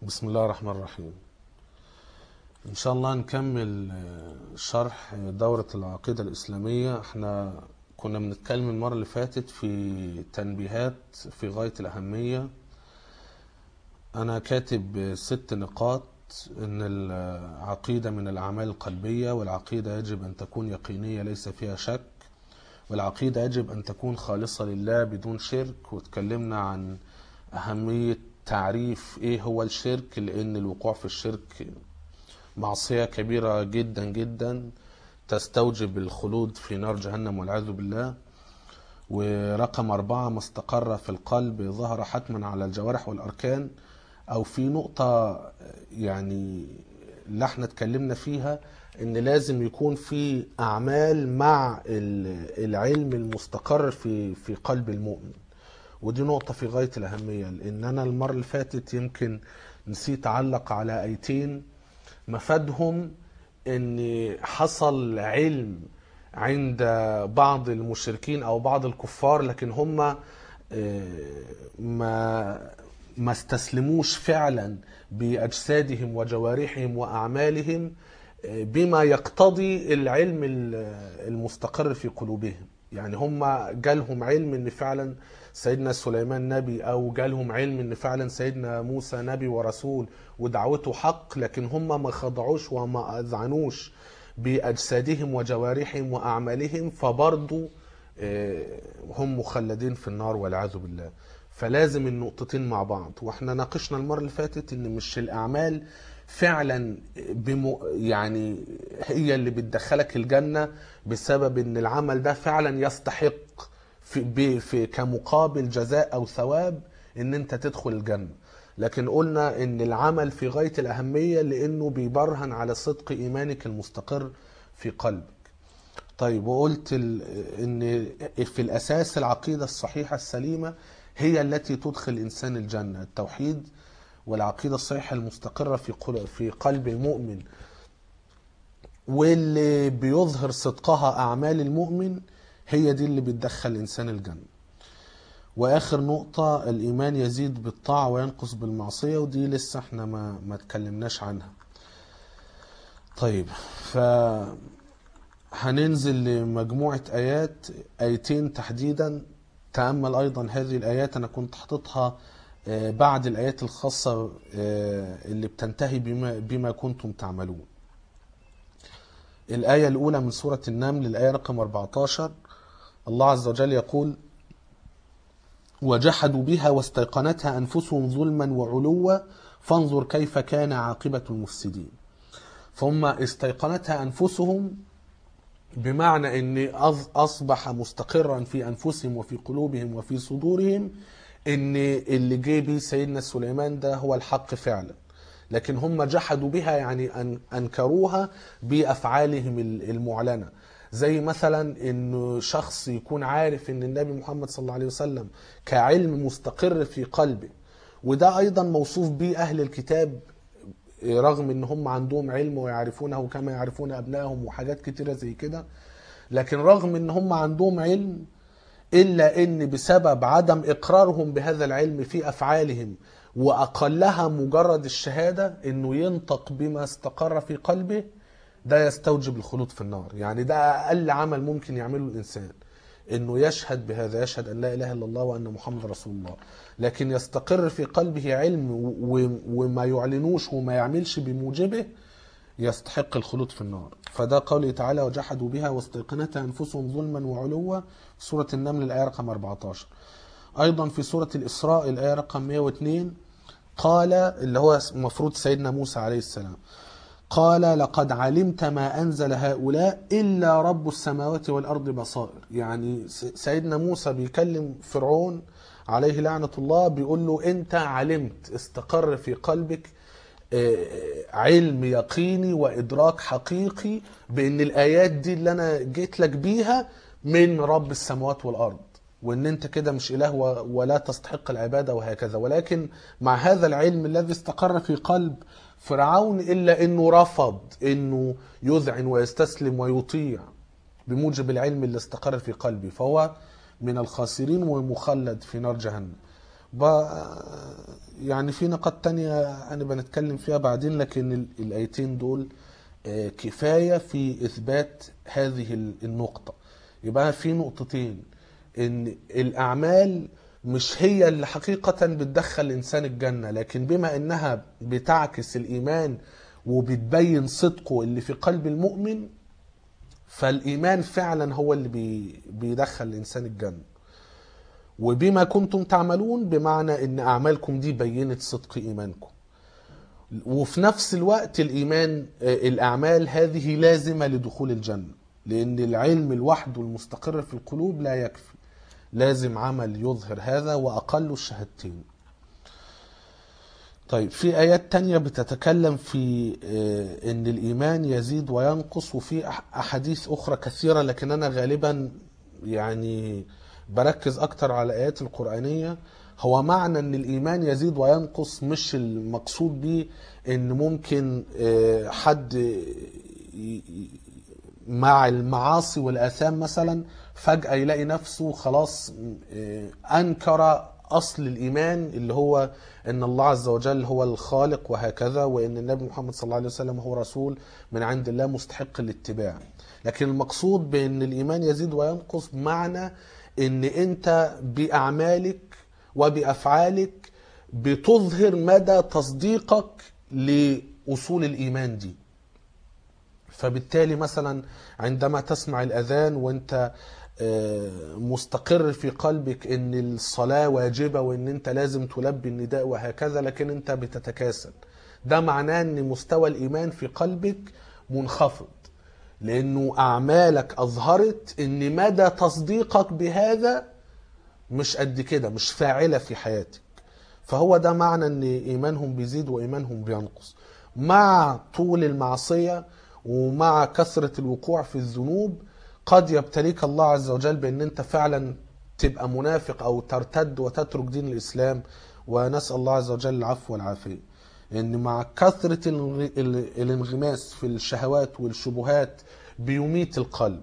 بسم الله الرحمن الرحيم إن شاء الله نكمل آه، شرح دورة العقيدة الإسلامية احنا كنا بنتكلم المرة اللي فاتت في تنبيهات في غاية الأهمية أنا كاتب ست نقاط إن العقيدة من الأعمال القلبية والعقيدة يجب أن تكون يقينية ليس فيها شك والعقيدة يجب أن تكون خالصة لله بدون شرك وتكلمنا عن أهمية تعريف إيه هو الشرك لأن الوقوع في الشرك معصية كبيرة جدا جدا تستوجب الخلود في نار جهنم والعياذ بالله ورقم أربعة ما استقر في القلب ظهر حتما على الجوارح والأركان أو في نقطة يعني اللي احنا اتكلمنا فيها ان لازم يكون في اعمال مع ال- العلم المستقر في في قلب المؤمن ودي نقطة في غاية الأهمية لأن أنا المرة اللي فاتت يمكن نسيت أعلق على آيتين مفادهم ان حصل علم عند بعض المشركين او بعض الكفار لكن هم آه، ما ما استسلموش فعلا باجسادهم وجوارحهم واعمالهم آه، بما يقتضي العلم ال- المستقر في قلوبهم يعني هم جالهم علم ان فعلا سيدنا سليمان نبي او جالهم علم ان فعلا سيدنا موسى نبي ورسول ودعوته حق لكن هم ما خضعوش وما اذعنوش باجسادهم وجوارحهم واعمالهم فبرضه آه، هم مخلدين في النار والعياذ بالله فلازم النقطتين مع بعض واحنا ناقشنا المره اللي فاتت ان مش الاعمال فعلا بم يعني هي اللي بتدخلك الجنه بسبب ان العمل ده فعلا يستحق في, ب- في كمقابل جزاء او ثواب ان انت تدخل الجنه لكن قلنا ان العمل في غايه الاهميه لانه بيبرهن على صدق ايمانك المستقر في قلبك طيب وقلت ال- ان في الاساس العقيده الصحيحه السليمه هي التي تدخل الانسان الجنه التوحيد والعقيده الصحيحه المستقره في قل- في قلب المؤمن واللي بيظهر صدقها اعمال المؤمن هي دي اللي بتدخل الانسان الجنه واخر نقطه الايمان يزيد بالطاعه وينقص بالمعصيه ودي لسه احنا ما ما اتكلمناش عنها طيب ف هننزل لمجموعة آيات آيتين تحديدا تأمل أيضا هذه الآيات أنا كنت حاططها آه، بعد الآيات الخاصة آه، اللي بتنتهي بما, بما كنتم تعملون الآية الأولى من سورة النمل الآية رقم 14 الله عز وجل يقول وجحدوا بها واستيقنتها أنفسهم ظلما وعلوا فانظر كيف كان عاقبة المفسدين فهم استيقنتها أنفسهم بمعنى ان أص- اصبح مستقرا في انفسهم وفي قلوبهم وفي صدورهم ان اللي جه بيه سيدنا سليمان ده هو الحق فعلا لكن هم جحدوا بها يعني أن انكروها بافعالهم ال- المعلنه زي مثلا ان شخص يكون عارف ان النبي محمد صلى الله عليه وسلم كعلم مستقر في قلبه وده ايضا موصوف به اهل الكتاب رغم ان هم عندهم علم ويعرفونه كما يعرفون ابنائهم وحاجات كتيره زي كده لكن رغم ان هم عندهم علم الا ان بسبب عدم اقرارهم بهذا العلم في افعالهم واقلها مجرد الشهاده انه ينطق بما استقر في قلبه ده يستوجب الخلود في النار يعني ده اقل عمل ممكن يعمله الانسان انه يشهد بهذا يشهد ان لا اله الا الله وان محمد رسول الله لكن يستقر في قلبه علم و- وما يعلنوش وما يعملش بموجبه يستحق الخلود في النار فده قوله تعالى وجحدوا بها واستيقنتها انفسهم ظلما وعلوا في سوره النمل الايه رقم 14 ايضا في سوره الاسراء الايه رقم 102 قال اللي هو المفروض سيدنا موسى عليه السلام قال لقد علمت ما أنزل هؤلاء إلا رب السماوات والأرض بصائر يعني س- سيدنا موسى بيكلم فرعون عليه لعنة الله بيقول له أنت علمت استقر في قلبك آه، علم يقيني وإدراك حقيقي بأن الآيات دي اللي أنا جيت لك بيها من رب السماوات والأرض وان انت كده مش اله و- ولا تستحق العباده وهكذا ولكن مع هذا العلم الذي استقر في قلب فرعون الا انه رفض انه يذعن ويستسلم ويطيع بموجب العلم اللي استقر في قلبه فهو من الخاسرين ومخلد في نار جهنم ب... يعني في نقاط تانية هنبقى نتكلم فيها بعدين لكن ال- الآيتين دول آه، كفاية في إثبات هذه ال- النقطة يبقى في نقطتين إن الأعمال مش هي اللي حقيقة بتدخل الإنسان الجنة لكن بما إنها بتعكس الإيمان وبتبين صدقه اللي في قلب المؤمن فالإيمان فعلا هو اللي بي بيدخل الإنسان الجنة وبما كنتم تعملون بمعنى ان اعمالكم دي بينت صدق ايمانكم وفي نفس الوقت الايمان آه، الاعمال هذه لازمه لدخول الجنه لان العلم لوحده المستقر في القلوب لا يكفي لازم عمل يظهر هذا واقل الشهادتين طيب في آيات تانية بتتكلم في آه، إن الإيمان يزيد وينقص وفي أح- أحاديث أخرى كثيرة لكن أنا غالبا يعني بركز أكتر على الآيات القرآنية هو معنى إن الإيمان يزيد وينقص مش المقصود بيه إن ممكن آه، حد ي- ي- مع المعاصي والآثام مثلا فجأة يلاقي نفسه خلاص آه، أنكر أصل الإيمان اللي هو أن الله عز وجل هو الخالق وهكذا وأن النبي محمد صلى الله عليه وسلم هو رسول من عند الله مستحق الاتباع لكن المقصود بأن الإيمان يزيد وينقص بمعنى أن أنت بأعمالك وبأفعالك بتظهر مدى تصديقك لأصول الإيمان دي فبالتالي مثلا عندما تسمع الأذان وانت آه، مستقر في قلبك ان الصلاة واجبة وان انت لازم تلبي النداء وهكذا لكن انت بتتكاسل ده معناه ان مستوى الإيمان في قلبك منخفض لأنه أعمالك أظهرت ان مدى تصديقك بهذا مش قد كده مش فاعلة في حياتك فهو ده معنى ان ايمانهم بيزيد وايمانهم بينقص مع طول المعصية ومع كثرة الوقوع في الذنوب قد يبتليك الله عز وجل بان انت فعلا تبقى منافق او ترتد وتترك دين الاسلام ونسأل الله عز وجل العفو والعافية ان مع كثرة الانغ- ال- الانغماس في الشهوات والشبهات بيميت القلب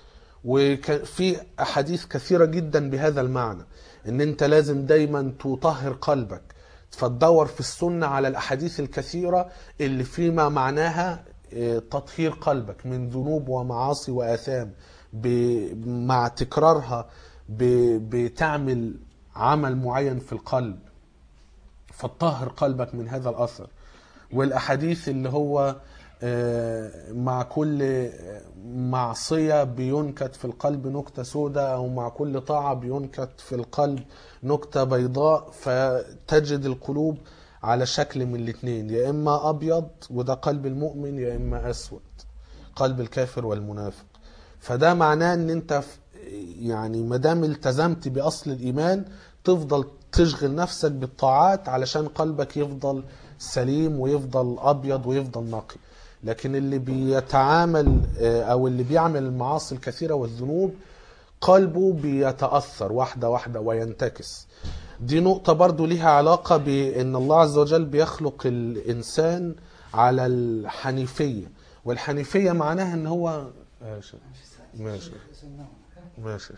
وفي احاديث كثيره جدا بهذا المعنى ان انت لازم دايما تطهر قلبك فتدور في السنه على الاحاديث الكثيره اللي فيما معناها آه، تطهير قلبك من ذنوب ومعاصي واثام ب- مع تكرارها ب- بتعمل عمل معين في القلب فتطهر قلبك من هذا الاثر والاحاديث اللي هو آه، مع كل معصية بينكت في القلب نكتة سوداء أو مع كل طاعة بينكت في القلب نكتة بيضاء فتجد القلوب على شكل من الاثنين يا إما أبيض وده قلب المؤمن يا إما أسود قلب الكافر والمنافق فده معناه ان انت ف- يعني ما دام التزمت باصل الايمان تفضل تشغل نفسك بالطاعات علشان قلبك يفضل سليم ويفضل ابيض ويفضل نقي لكن اللي بيتعامل آه، او اللي بيعمل المعاصي الكثيره والذنوب قلبه بيتاثر واحده واحده وينتكس دي نقطة برضو ليها علاقة بأن الله عز وجل بيخلق الإنسان على الحنيفية والحنيفية معناها أن هو ماشي ماشي ماشي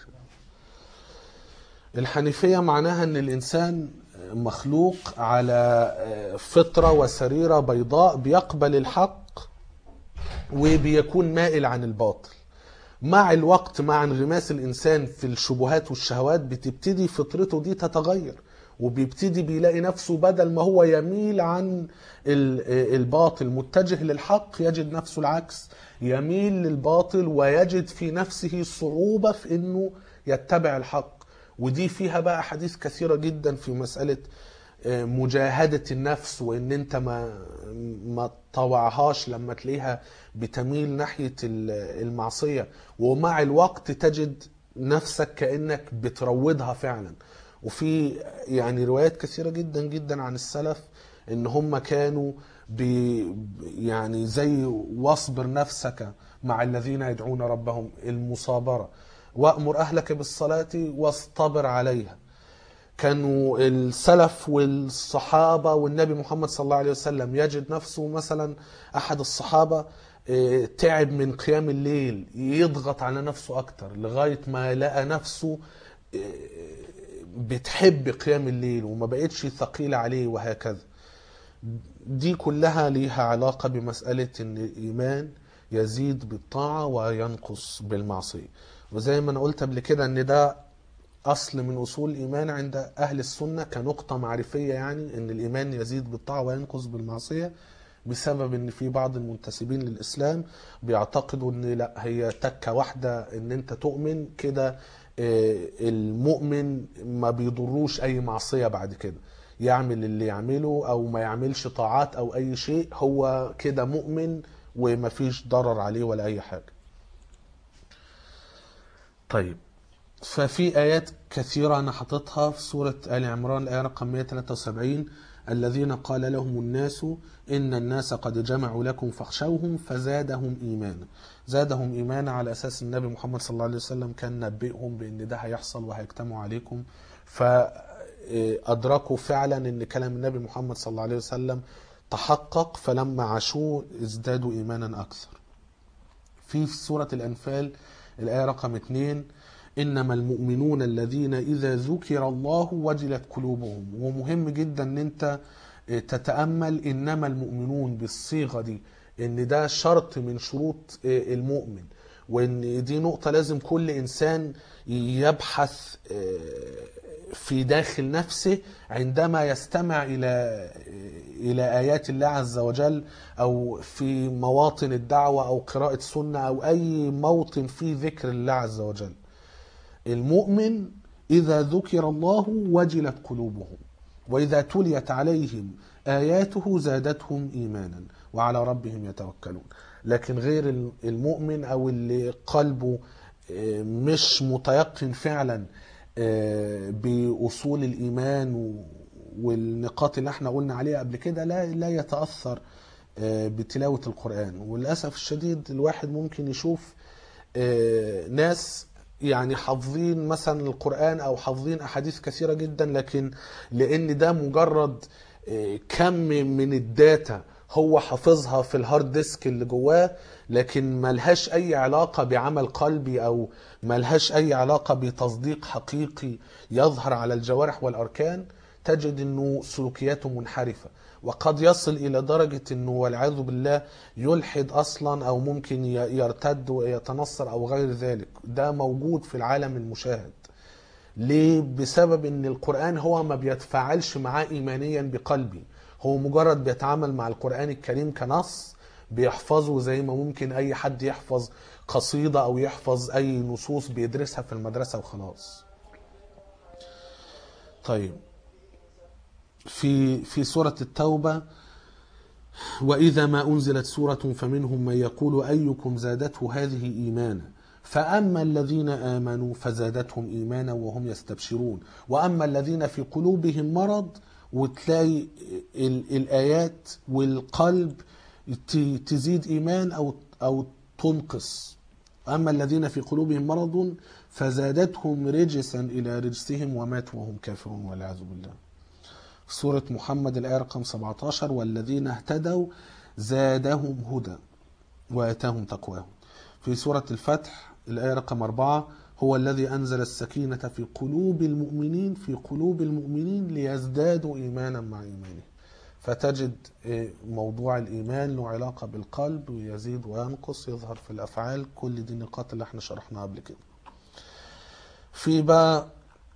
الحنيفية معناها أن الإنسان مخلوق على فطرة وسريرة بيضاء بيقبل الحق وبيكون مائل عن الباطل مع الوقت مع انغماس الانسان في الشبهات والشهوات بتبتدي فطرته دي تتغير وبيبتدي بيلاقي نفسه بدل ما هو يميل عن ال- الباطل متجه للحق يجد نفسه العكس يميل للباطل ويجد في نفسه صعوبة في انه يتبع الحق ودي فيها بقى حديث كثيرة جدا في مسألة مجاهدة النفس وان انت ما ما تطوعهاش لما تلاقيها بتميل ناحية ال- المعصية ومع الوقت تجد نفسك كأنك بتروضها فعلا وفي يعني روايات كثيرة جدا جدا عن السلف ان هم كانوا بي يعني زي واصبر نفسك مع الذين يدعون ربهم المصابرة وأمر أهلك بالصلاة واصطبر عليها كانوا السلف والصحابة والنبي محمد صلى الله عليه وسلم يجد نفسه مثلا أحد الصحابة آه، تعب من قيام الليل يضغط على نفسه أكتر لغاية ما لقى نفسه آه، بتحب قيام الليل وما بقتش ثقيلة عليه وهكذا دي كلها ليها علاقة بمسألة ان الإيمان يزيد بالطاعة وينقص بالمعصية وزي ما أنا قلت قبل كده ان ده أصل من أصول الإيمان عند أهل السنة كنقطة معرفية يعني ان الإيمان يزيد بالطاعة وينقص بالمعصية بسبب ان في بعض المنتسبين للإسلام بيعتقدوا ان لا هي تكة واحدة ان انت تؤمن كده آه، المؤمن ما بيضروش اي معصية بعد كده يعمل اللي يعمله او ما يعملش طاعات او اي شيء هو كده مؤمن ومفيش ضرر عليه ولا اي حاجة طيب ففي آيات كثيرة أنا حاططها في سورة آل عمران الآية رقم 173 الذين قال لهم الناس إن الناس قد جمعوا لكم فاخشوهم فزادهم إيمانا زادهم إيمانا على أساس النبي محمد صلى الله عليه وسلم كان نبئهم بأن ده هيحصل وهيجتمعوا عليكم فأدركوا فعلا أن كلام النبي محمد صلى الله عليه وسلم تحقق فلما عاشوه ازدادوا إيمانا أكثر في سورة الأنفال الآية رقم 2 إنما المؤمنون الذين إذا ذكر الله وجلت قلوبهم ومهم جدا أن أنت تتأمل إنما المؤمنون بالصيغة دي إن ده شرط من شروط المؤمن وإن دي نقطة لازم كل إنسان يبحث في داخل نفسه عندما يستمع إلى إلى آيات الله عز وجل أو في مواطن الدعوة أو قراءة سنة أو أي موطن فيه ذكر الله عز وجل المؤمن إذا ذكر الله وجلت قلوبهم وإذا تليت عليهم آياته زادتهم إيمانا وعلى ربهم يتوكلون لكن غير المؤمن أو اللي قلبه مش متيقن فعلا بأصول الإيمان والنقاط اللي احنا قلنا عليها قبل كده لا لا يتأثر بتلاوة القرآن وللأسف الشديد الواحد ممكن يشوف ناس يعني حافظين مثلا القرآن أو حافظين أحاديث كثيرة جدا لكن لأن ده مجرد كم من الداتا هو حافظها في الهارد ديسك اللي جواه لكن ملهاش أي علاقة بعمل قلبي أو ملهاش أي علاقة بتصديق حقيقي يظهر على الجوارح والأركان تجد أنه سلوكياته منحرفة وقد يصل إلى درجة أنه والعياذ بالله يلحد أصلا أو ممكن يرتد ويتنصر أو غير ذلك ده موجود في العالم المشاهد ليه؟ بسبب أن القرآن هو ما بيتفاعلش معاه إيمانيا بقلبي هو مجرد بيتعامل مع القرآن الكريم كنص بيحفظه زي ما ممكن أي حد يحفظ قصيدة أو يحفظ أي نصوص بيدرسها في المدرسة وخلاص طيب في في سورة التوبة وإذا ما أنزلت سورة فمنهم من يقول أيكم زادته هذه إيمانا فأما الذين آمنوا فزادتهم إيمانا وهم يستبشرون وأما الذين في قلوبهم مرض وتلاقي الآيات والقلب تزيد إيمان أو أو تنقص أما الذين في قلوبهم مرض فزادتهم رجسا إلى رجسهم وماتوا وهم كافرون والعياذ بالله سورة محمد الآية رقم 17 والذين اهتدوا زادهم هدى وآتاهم تقواهم في سورة الفتح الآية رقم 4 هو الذي أنزل السكينة في قلوب المؤمنين في قلوب المؤمنين ليزدادوا إيمانا مع إيمانهم فتجد موضوع الإيمان له علاقة بالقلب ويزيد وينقص يظهر في الأفعال كل دي النقاط اللي احنا شرحناها قبل كده في بقى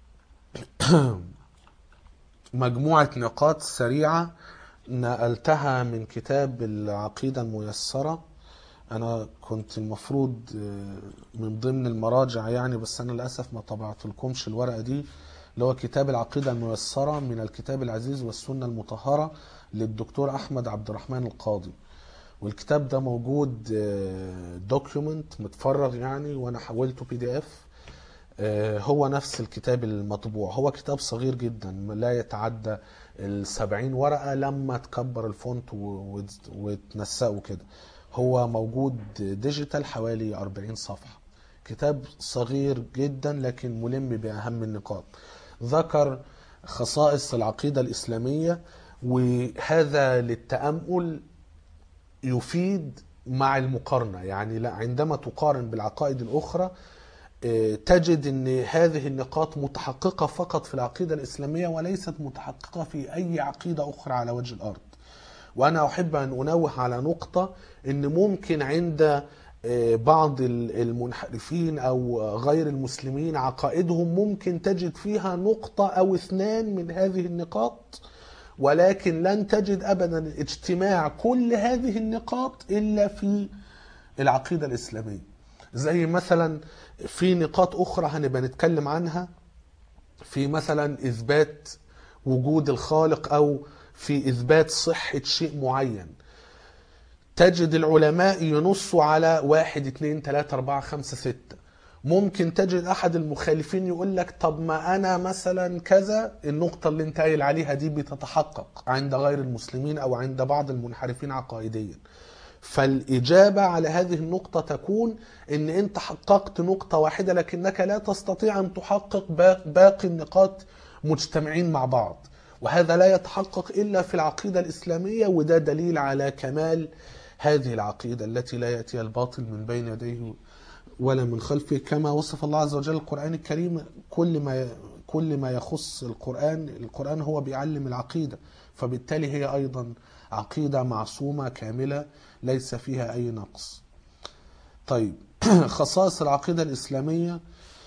مجموعة نقاط سريعة نقلتها من كتاب العقيدة الميسرة أنا كنت المفروض من ضمن المراجع يعني بس أنا للأسف ما طبعت لكمش الورقة دي اللي هو كتاب العقيدة الميسرة من الكتاب العزيز والسنة المطهرة للدكتور أحمد عبد الرحمن القاضي والكتاب ده موجود دوكيومنت متفرغ يعني وأنا حولته بي دي اف هو نفس الكتاب المطبوع هو كتاب صغير جدا لا يتعدى السبعين ورقة لما تكبر الفونت وتنسقه كده هو موجود ديجيتال حوالي 40 صفحة كتاب صغير جدا لكن ملم بأهم النقاط ذكر خصائص العقيدة الإسلامية وهذا للتأمل يفيد مع المقارنة يعني لا عندما تقارن بالعقائد الأخرى آه، تجد ان هذه النقاط متحققة فقط في العقيدة الإسلامية وليست متحققة في أي عقيدة أخرى على وجه الأرض وأنا أحب أن أنوه على نقطة ان ممكن عند آه، بعض ال- المنحرفين او غير المسلمين عقائدهم ممكن تجد فيها نقطة او اثنان من هذه النقاط ولكن لن تجد ابدا اجتماع كل هذه النقاط الا في العقيدة الاسلامية زي مثلا في نقاط اخرى هنبقى نتكلم عنها في مثلا اثبات وجود الخالق او في اثبات صحة شيء معين تجد العلماء ينصوا على واحد اتنين تلاتة اربعة خمسة ستة ممكن تجد احد المخالفين يقول لك طب ما انا مثلا كذا النقطة اللي انت قايل عليها دي بتتحقق عند غير المسلمين او عند بعض المنحرفين عقائديا فالاجابة على هذه النقطة تكون ان انت حققت نقطة واحدة لكنك لا تستطيع ان تحقق با- باقي النقاط مجتمعين مع بعض وهذا لا يتحقق الا في العقيدة الاسلامية وده دليل على كمال هذه العقيدة التي لا يأتي الباطل من بين يديه ولا من خلفه كما وصف الله عز وجل القرآن الكريم كل ما كل ما يخص القرآن القرآن هو بيعلم العقيدة فبالتالي هي أيضا عقيدة معصومة كاملة ليس فيها أي نقص طيب خصائص العقيدة الإسلامية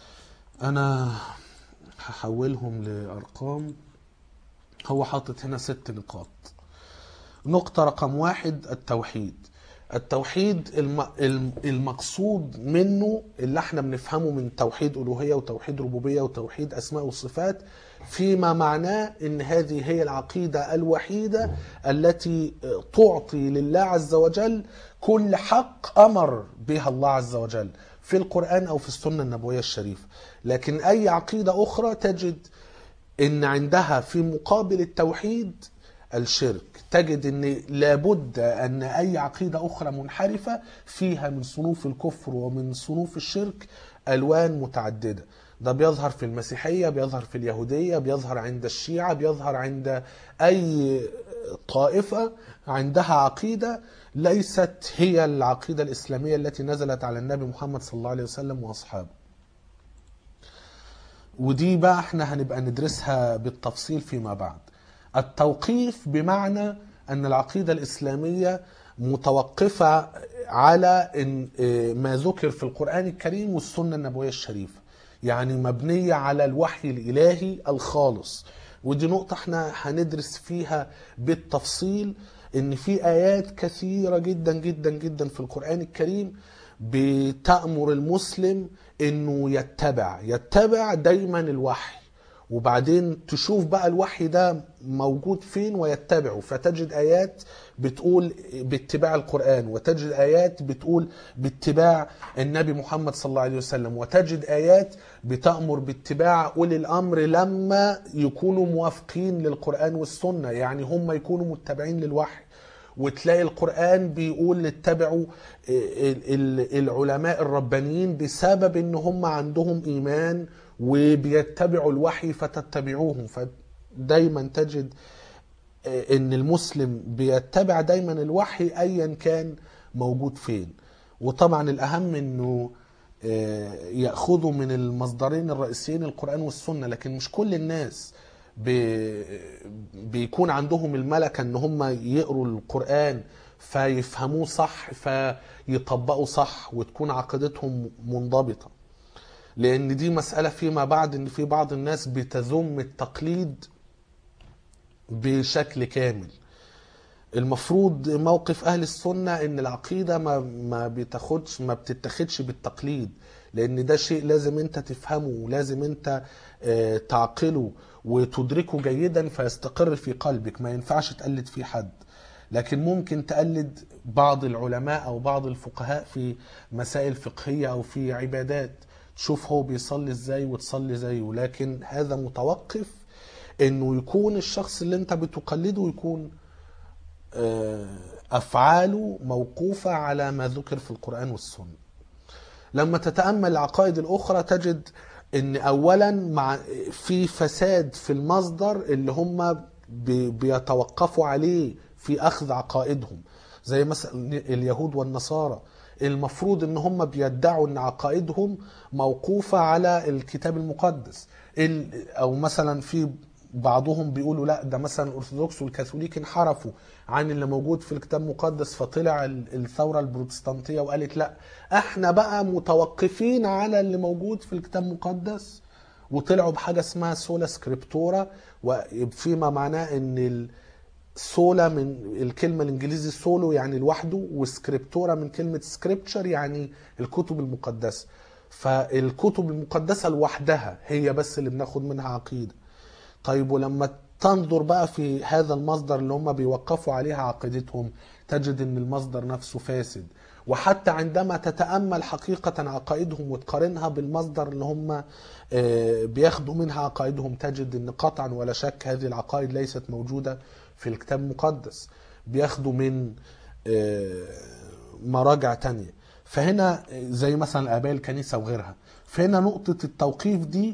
أنا هحولهم لأرقام هو حاطط هنا ست نقاط نقطة رقم واحد التوحيد التوحيد الم... الم- المقصود منه اللي احنا بنفهمه من توحيد ألوهية وتوحيد ربوبية وتوحيد أسماء وصفات فيما معناه ان هذه هي العقيدة الوحيدة التي تعطي لله عز وجل كل حق أمر بها الله عز وجل في القرآن أو في السنة النبوية الشريفة لكن أي عقيدة أخرى تجد ان عندها في مقابل التوحيد الشرك تجد ان لابد ان اي عقيده اخرى منحرفه فيها من صنوف الكفر ومن صنوف الشرك الوان متعدده ده بيظهر في المسيحيه بيظهر في اليهوديه بيظهر عند الشيعه بيظهر عند اي طائفه عندها عقيده ليست هي العقيده الاسلاميه التي نزلت على النبي محمد صلى الله عليه وسلم واصحابه ودي بقى احنا هنبقى ندرسها بالتفصيل فيما بعد التوقيف بمعنى ان العقيدة الاسلامية متوقفة على إن اه، ما ذكر في القرآن الكريم والسنة النبوية الشريفة يعني مبنية على الوحي الالهي الخالص ودي نقطة احنا هندرس فيها بالتفصيل ان في ايات كثيرة جدا جدا جدا في القرآن الكريم بتأمر المسلم انه يتبع يتبع دايما الوحي وبعدين تشوف بقى الوحي ده موجود فين ويتبعه فتجد آيات بتقول باتباع القرآن وتجد آيات بتقول باتباع النبي محمد صلى الله عليه وسلم وتجد آيات بتأمر باتباع أولي الأمر لما يكونوا موافقين للقرآن والسنة يعني هم يكونوا متبعين للوحي وتلاقي القرآن بيقول اتبعوا ال- ال- العلماء الربانيين بسبب ان هم عندهم ايمان وبيتبعوا الوحي فتتبعوهم فدايما تجد ان المسلم بيتبع دايما الوحي ايا كان موجود فين وطبعا الاهم انه آه، ياخذوا من المصدرين الرئيسيين القران والسنه لكن مش كل الناس بي- بيكون عندهم الملكه ان هم يقروا القران فيفهموه صح فيطبقوا صح وتكون عقيدتهم منضبطه لان دي مساله فيما بعد ان في بعض الناس بتذم التقليد بشكل كامل المفروض موقف اهل السنه ان العقيده ما ما بتاخدش ما بتتاخدش بالتقليد لان ده شيء لازم انت تفهمه ولازم انت آه، تعقله وتدركه جيدا فيستقر في قلبك ما ينفعش تقلد فيه حد لكن ممكن تقلد بعض العلماء او بعض الفقهاء في مسائل فقهيه او في عبادات تشوف هو بيصلي ازاي وتصلي زيه لكن هذا متوقف انه يكون الشخص اللي انت بتقلده يكون آه، افعاله موقوفه على ما ذكر في القران والسنه لما تتامل العقائد الاخرى تجد ان اولا مع في فساد في المصدر اللي هم بي- بيتوقفوا عليه في اخذ عقائدهم زي مثلا اليهود والنصارى المفروض ان هم بيدعوا ان عقائدهم موقوفة على الكتاب المقدس ال- او مثلا في بعضهم بيقولوا لا ده مثلا الارثوذكس والكاثوليك انحرفوا عن اللي موجود في الكتاب المقدس فطلع ال- الثوره البروتستانتيه وقالت لا احنا بقى متوقفين على اللي موجود في الكتاب المقدس وطلعوا بحاجه اسمها سولا سكريبتورا وفيما معناه ان السولا من الكلمه الانجليزي سولو يعني لوحده وسكريبتورا من كلمه سكريبتشر يعني الكتب المقدسه فالكتب المقدسه لوحدها هي بس اللي بناخد منها عقيده طيب ولما تنظر بقى في هذا المصدر اللي هم بيوقفوا عليها عقيدتهم تجد ان المصدر نفسه فاسد وحتى عندما تتأمل حقيقة عقائدهم وتقارنها بالمصدر اللي هم آه، بياخدوا منها عقائدهم تجد ان قطعا ولا شك هذه العقائد ليست موجودة في الكتاب المقدس بياخدوا من آه، مراجع تانية فهنا زي مثلا آباء الكنيسة وغيرها فهنا نقطة التوقيف دي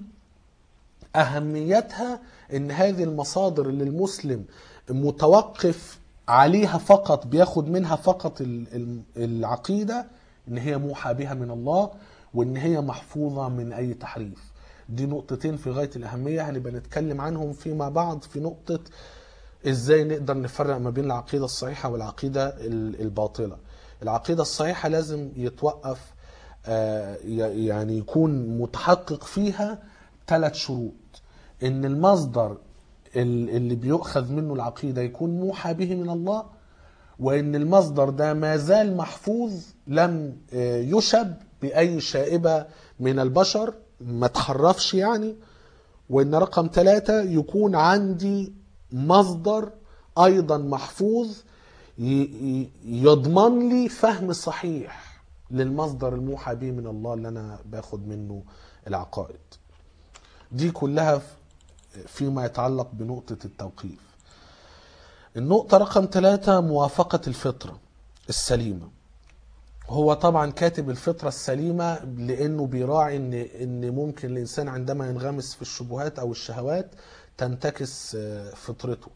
اهميتها ان هذه المصادر اللي المسلم متوقف عليها فقط بياخد منها فقط ال- ال- العقيده ان هي موحى بها من الله وان هي محفوظه من اي تحريف دي نقطتين في غايه الاهميه هنبقى نتكلم عنهم فيما بعد في نقطه ازاي نقدر نفرق ما بين العقيده الصحيحه والعقيده ال- الباطله العقيده الصحيحه لازم يتوقف آه، ي- يعني يكون متحقق فيها ثلاث شروط ان المصدر ال- اللي بيؤخذ منه العقيده يكون موحى به من الله وان المصدر ده ما زال محفوظ لم آه، يشب باي شائبه من البشر ما تحرفش يعني وان رقم ثلاثة يكون عندي مصدر ايضا محفوظ ي- ي- يضمن لي فهم صحيح للمصدر الموحى به من الله اللي انا باخد منه العقائد دي كلها ف- فيما يتعلق بنقطة التوقيف النقطة رقم ثلاثة موافقة الفطرة السليمة هو طبعا كاتب الفطرة السليمة لأنه بيراعي إن إن ممكن الإنسان عندما ينغمس في الشبهات أو الشهوات تنتكس آه، فطرته.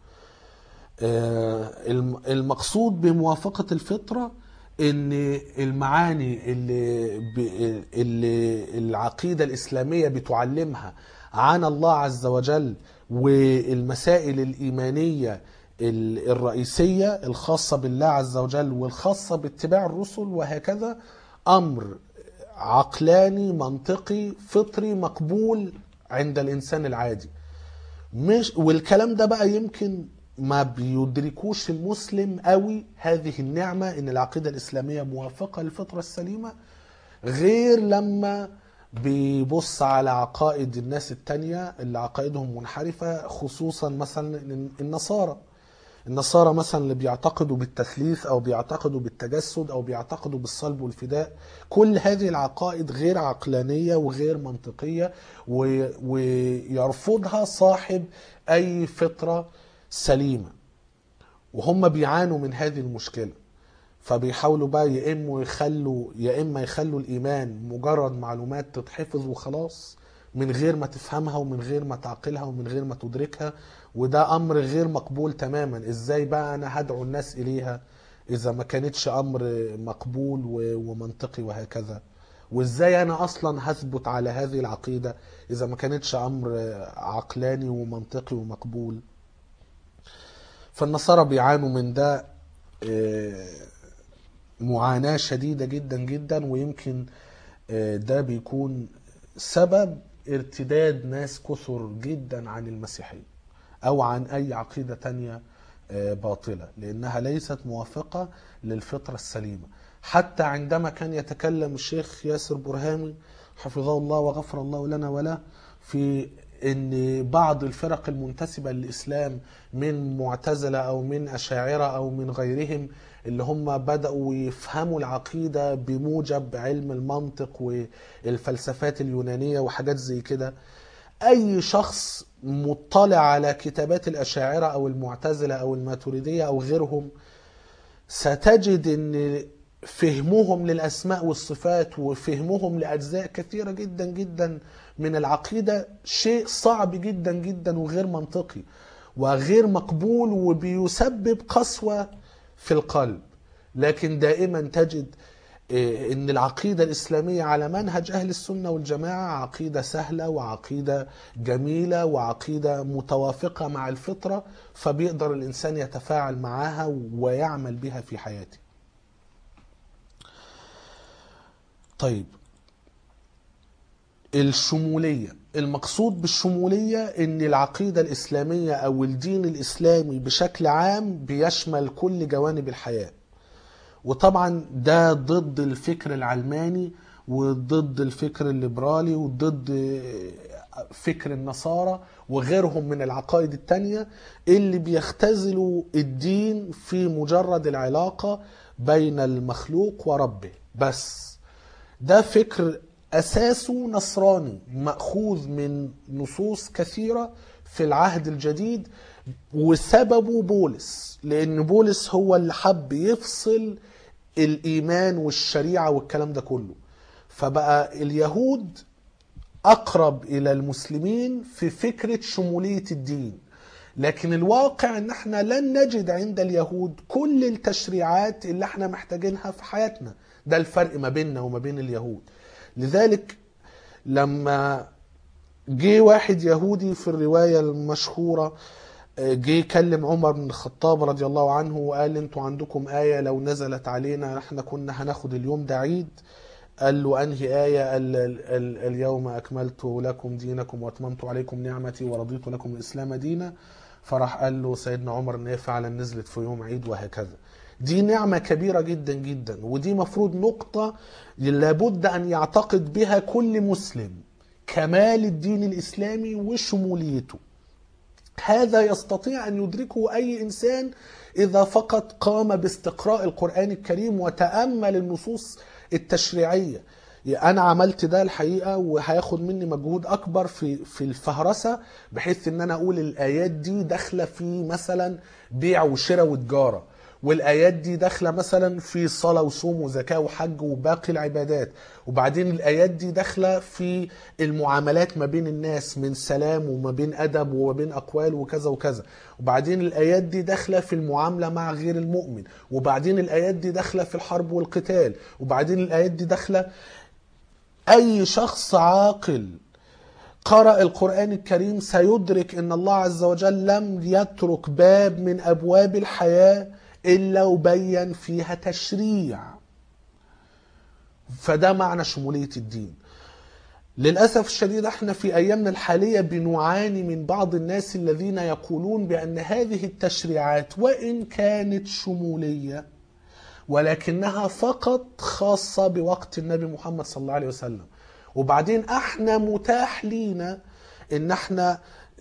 آه، الم- المقصود بموافقة الفطرة إن المعاني اللي ب- اللي العقيدة الإسلامية بتعلمها عن الله عز وجل والمسائل الإيمانية ال- الرئيسية الخاصة بالله عز وجل والخاصة باتباع الرسل وهكذا أمر عقلاني منطقي فطري مقبول عند الإنسان العادي مش والكلام ده بقى يمكن ما بيدركوش المسلم قوي هذه النعمة ان العقيدة الاسلامية موافقة للفطرة السليمة غير لما بيبص على عقائد الناس التانية اللي عقائدهم منحرفة خصوصا مثلا النصارى النصارى مثلا اللي بيعتقدوا بالتثليث او بيعتقدوا بالتجسد او بيعتقدوا بالصلب والفداء كل هذه العقائد غير عقلانيه وغير منطقيه و- ويرفضها صاحب اي فطره سليمه وهم بيعانوا من هذه المشكله فبيحاولوا بقى يا اما يخلوا يا اما يخلوا الايمان مجرد معلومات تتحفظ وخلاص من غير ما تفهمها ومن غير ما تعقلها ومن غير ما تدركها وده امر غير مقبول تماما ازاي بقى انا هدعو الناس اليها اذا ما كانتش امر مقبول و- ومنطقي وهكذا وازاي انا اصلا هثبت على هذه العقيده اذا ما كانتش امر عقلاني ومنطقي ومقبول فالنصارى بيعانوا من ده آه، معاناة شديدة جدا جدا ويمكن آه، ده بيكون سبب ارتداد ناس كثر جدا عن المسيحية أو عن أي عقيدة تانية آه، باطلة لأنها ليست موافقة للفطرة السليمة حتى عندما كان يتكلم الشيخ ياسر برهامي حفظه الله وغفر الله لنا وله في ان بعض الفرق المنتسبة للإسلام من معتزلة أو من أشاعرة أو من غيرهم اللي هم بدأوا يفهموا العقيدة بموجب علم المنطق والفلسفات اليونانية وحاجات زي كده أي شخص مطلع على كتابات الأشاعرة أو المعتزلة أو الماتريدية أو غيرهم ستجد ان فهمهم للاسماء والصفات وفهمهم لاجزاء كثيره جدا جدا من العقيده شيء صعب جدا جدا وغير منطقي وغير مقبول وبيسبب قسوه في القلب لكن دائما تجد إيه، ان العقيده الاسلاميه على منهج اهل السنه والجماعه عقيده سهله وعقيده جميله وعقيده متوافقه مع الفطره فبيقدر الانسان يتفاعل معها ويعمل بها في حياته. طيب الشموليه المقصود بالشموليه ان العقيده الاسلاميه او الدين الاسلامي بشكل عام بيشمل كل جوانب الحياه. وطبعا ده ضد الفكر العلماني وضد الفكر الليبرالي وضد فكر النصارى وغيرهم من العقائد التانية اللي بيختزلوا الدين في مجرد العلاقة بين المخلوق وربه بس ده فكر أساسه نصراني مأخوذ من نصوص كثيرة في العهد الجديد وسببه بولس لأن بولس هو اللي حب يفصل الإيمان والشريعة والكلام ده كله فبقى اليهود أقرب إلى المسلمين في فكرة شمولية الدين لكن الواقع ان احنا لن نجد عند اليهود كل التشريعات اللي احنا محتاجينها في حياتنا ده الفرق ما بيننا وما بين اليهود لذلك لما جه واحد يهودي في الرواية المشهورة جه يكلم عمر بن الخطاب رضي الله عنه وقال انتوا عندكم آية لو نزلت علينا احنا كنا هناخد اليوم ده عيد قال له أنهي آية قال ال- ال- اليوم أكملت لكم دينكم وأتممت عليكم نعمتي ورضيت لكم الإسلام دينا فراح قال له سيدنا عمر ان هي فعلا نزلت في يوم عيد وهكذا دي نعمة كبيرة جدا جدا ودي مفروض نقطة لابد أن يعتقد بها كل مسلم كمال الدين الإسلامي وشموليته هذا يستطيع أن يدركه أي إنسان إذا فقط قام باستقراء القرآن الكريم وتأمل النصوص التشريعية أنا عملت ده الحقيقة وهياخد مني مجهود أكبر في في الفهرسة بحيث إن أنا أقول الآيات دي داخلة في مثلا بيع وشراء وتجارة والآيات دي داخلة مثلا في صلاة وصوم وزكاة وحج وباقي العبادات وبعدين الآيات دي داخلة في المعاملات ما بين الناس من سلام وما بين أدب وما بين أقوال وكذا وكذا وبعدين الآيات دي داخلة في المعاملة مع غير المؤمن وبعدين الآيات دي داخلة في الحرب والقتال وبعدين الآيات دي داخلة أي شخص عاقل قرأ القرآن الكريم سيدرك أن الله عز وجل لم يترك باب من أبواب الحياة إلا وبين فيها تشريع فده معنى شمولية الدين للأسف الشديد احنا في أيامنا الحالية بنعاني من بعض الناس الذين يقولون بأن هذه التشريعات وإن كانت شمولية ولكنها فقط خاصة بوقت النبي محمد صلى الله عليه وسلم وبعدين احنا متاح لينا ان احنا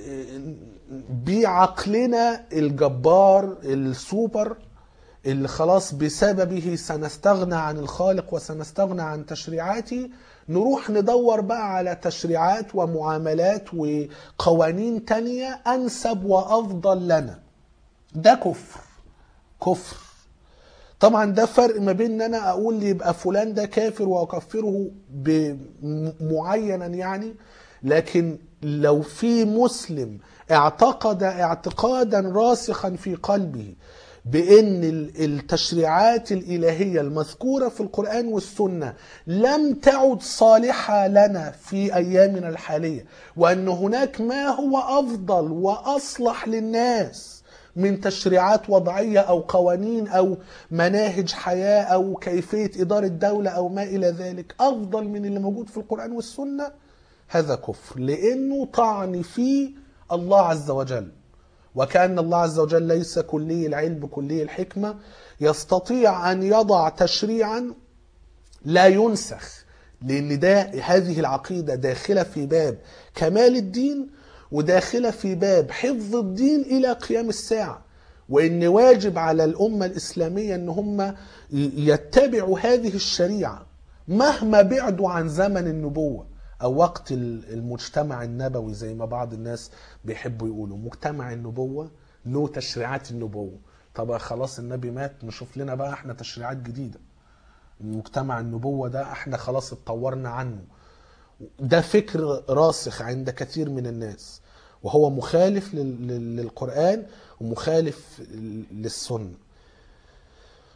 بعقلنا الجبار السوبر اللي خلاص بسببه سنستغنى عن الخالق وسنستغنى عن تشريعاته نروح ندور بقى على تشريعات ومعاملات وقوانين تانية أنسب وأفضل لنا ده كفر كفر طبعا ده فرق ما بين ان انا اقول يبقى فلان ده كافر واكفره معينا يعني لكن لو في مسلم اعتقد اعتقادا راسخا في قلبه بان التشريعات الالهيه المذكوره في القران والسنه لم تعد صالحه لنا في ايامنا الحاليه وان هناك ما هو افضل واصلح للناس من تشريعات وضعيه او قوانين او مناهج حياه او كيفيه اداره دوله او ما الى ذلك افضل من اللي موجود في القران والسنه هذا كفر لانه طعن في الله عز وجل وكأن الله عز وجل ليس كلي العلم كلي الحكمة يستطيع أن يضع تشريعا لا ينسخ لأن ده هذه العقيدة داخلة في باب كمال الدين وداخلة في باب حفظ الدين إلى قيام الساعة وإن واجب على الأمة الإسلامية أن هم يتبعوا هذه الشريعة مهما بعدوا عن زمن النبوة او وقت المجتمع النبوي زي ما بعض الناس بيحبوا يقولوا مجتمع النبوة له تشريعات النبوة طب خلاص النبي مات نشوف لنا بقى احنا تشريعات جديدة مجتمع النبوة ده احنا خلاص اتطورنا عنه ده فكر راسخ عند كثير من الناس وهو مخالف للقرآن ومخالف للسنة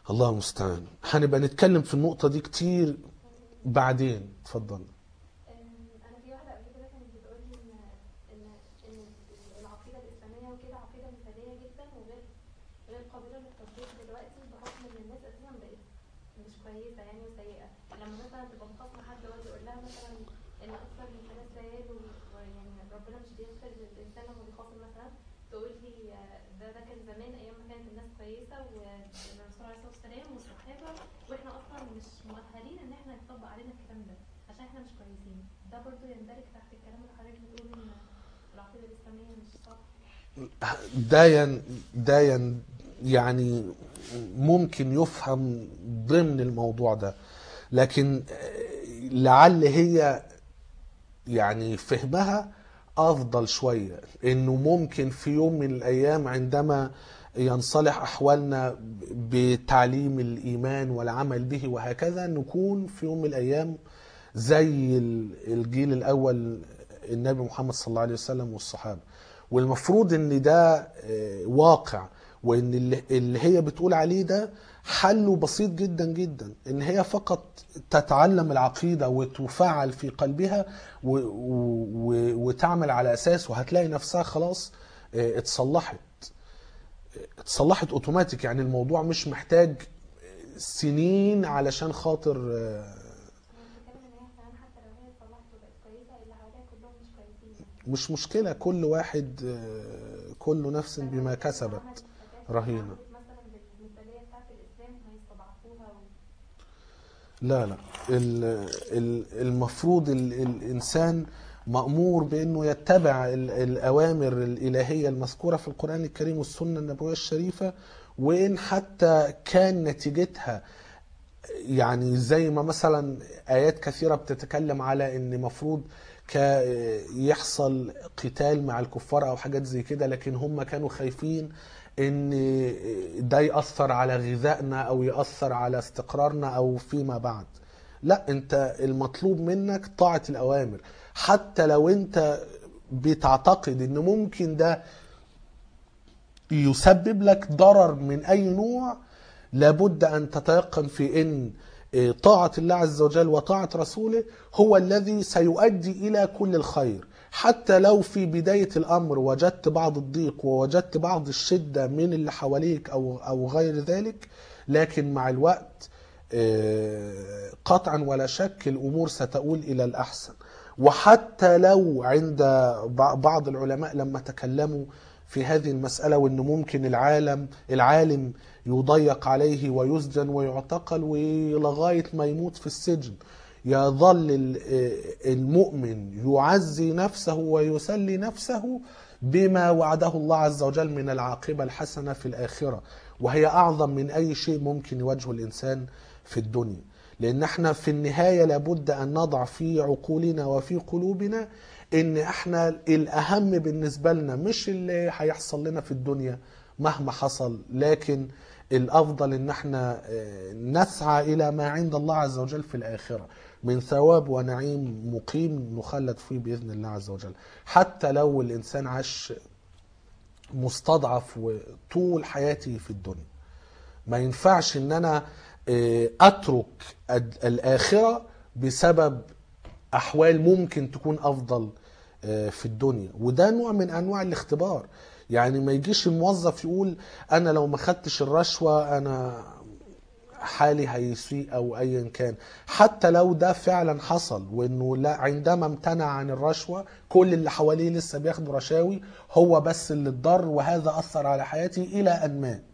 الله المستعان هنبقى نتكلم في النقطة دي كتير بعدين اتفضل انا في واحده قبل كده كانت بتقول لي ان ان ان العقيده الاسلاميه وكده عقيده مثاليه جدا وغير غير قابله للتطبيق دلوقتي بحكم ان الناس اساسا بقت مش كويسه يعني وسيئه لما مثلا تبقى مخاصمه حد ويقعد يقول لها مثلا ان اكثر من ثلاث ليال و- ويعني ربنا مش بيغفر للانسان لما بيخاصم مثلا تقول لي آه، ده ده كان زمان ايام ما كانت الناس كويسه والرسول عليه الصلاه والسلام والصحابه واحنا اصلا مش مؤهلين ان احنا يطبق علينا الكلام ده عشان احنا مش كويسين ده برضو يندرج تحت الكلام اللي حضرتك بتقول ان العقيده الاسلاميه مش صح ده ين ده ين يعني ممكن يفهم ضمن الموضوع ده لكن لعل هي يعني فهمها افضل شويه انه ممكن في يوم من الايام عندما ينصلح احوالنا بتعليم الايمان والعمل به وهكذا نكون في يوم من الايام زي الجيل الاول النبي محمد صلى الله عليه وسلم والصحابه والمفروض ان ده آه، واقع وان اللي اللي هي بتقول عليه ده حله بسيط جدا جدا ان هي فقط تتعلم العقيده وتفعل في قلبها و و و وتعمل على اساس وهتلاقي نفسها خلاص آه، اتصلحت اتصلحت اوتوماتيك يعني الموضوع مش محتاج سنين علشان خاطر آه، انا بتكلم ان هي كمان حتى لو هي اتصلحت وبقت كويسه اللي حواليها كلهم مش كويسين مش مشكله كل واحد آه، كل نفس بما كسبت رهينة. مثلا بالمثاليه بتاعت الاسلام هيستضعفوها و... لا لا ال- ال- المفروض ال- الإنسان مأمور بأنه يتبع ال- الأوامر الإلهية المذكورة في القرآن الكريم والسنة النبوية الشريفة وإن حتى كان نتيجتها يعني زي ما مثلا آيات كثيرة بتتكلم على إن مفروض ك- يحصل قتال مع الكفار أو حاجات زي كده لكن هم كانوا خايفين ان ده يأثر على غذائنا او يأثر على استقرارنا او فيما بعد لا انت المطلوب منك طاعة الاوامر حتى لو انت بتعتقد ان ممكن ده يسبب لك ضرر من اي نوع لابد ان تتيقن في ان طاعة الله عز وجل وطاعة رسوله هو الذي سيؤدي الى كل الخير حتى لو في بداية الامر وجدت بعض الضيق ووجدت بعض الشدة من اللي حواليك او او غير ذلك لكن مع الوقت آه، قطعا ولا شك الامور ستؤول الى الاحسن وحتى لو عند بع- بعض العلماء لما تكلموا في هذه المسألة وأن ممكن العالم العالم يضيق عليه ويسجن ويعتقل ولغاية ما يموت في السجن يظل ال- المؤمن يعزي نفسه ويسلي نفسه بما وعده الله عز وجل من العاقبة الحسنة في الآخرة وهي أعظم من أي شيء ممكن يواجهه الإنسان في الدنيا لأن احنا في النهاية لابد أن نضع في عقولنا وفي قلوبنا ان احنا الاهم بالنسبة لنا مش اللي هيحصل لنا في الدنيا مهما حصل لكن الافضل ان احنا آه، نسعى الى ما عند الله عز وجل في الاخرة من ثواب ونعيم مقيم نخلد فيه باذن الله عز وجل حتى لو الانسان عاش مستضعف طول حياته في الدنيا ما ينفعش ان انا آه، اترك ال- الاخره بسبب احوال ممكن تكون افضل آه، في الدنيا وده نوع من انواع الاختبار يعني ما يجيش الموظف يقول انا لو ما خدتش الرشوه انا حالي هيسيء او ايا كان حتى لو ده فعلا حصل وانه لا عندما امتنع عن الرشوه كل اللي حواليه لسه بياخدوا رشاوي هو بس اللي اتضر وهذا اثر على حياتي الى ان مات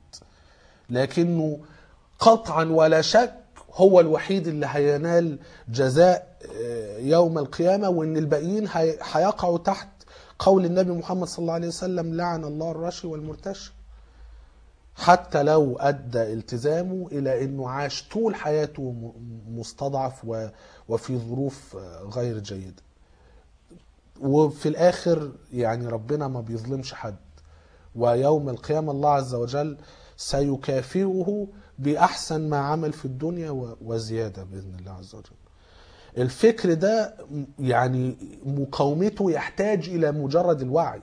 لكنه قطعا ولا شك هو الوحيد اللي هينال جزاء آه، يوم القيامة وان الباقيين هي- هيقعوا تحت قول النبي محمد صلى الله عليه وسلم لعن الله الراشي والمرتشي حتى لو ادى التزامه الى انه عاش طول حياته م- مستضعف و- وفي ظروف آه، غير جيده وفي الاخر يعني ربنا ما بيظلمش حد ويوم القيامة الله عز وجل سيكافئه بأحسن ما عمل في الدنيا و- وزيادة بإذن الله عز وجل الفكر ده م- يعني مقاومته يحتاج إلى مجرد الوعي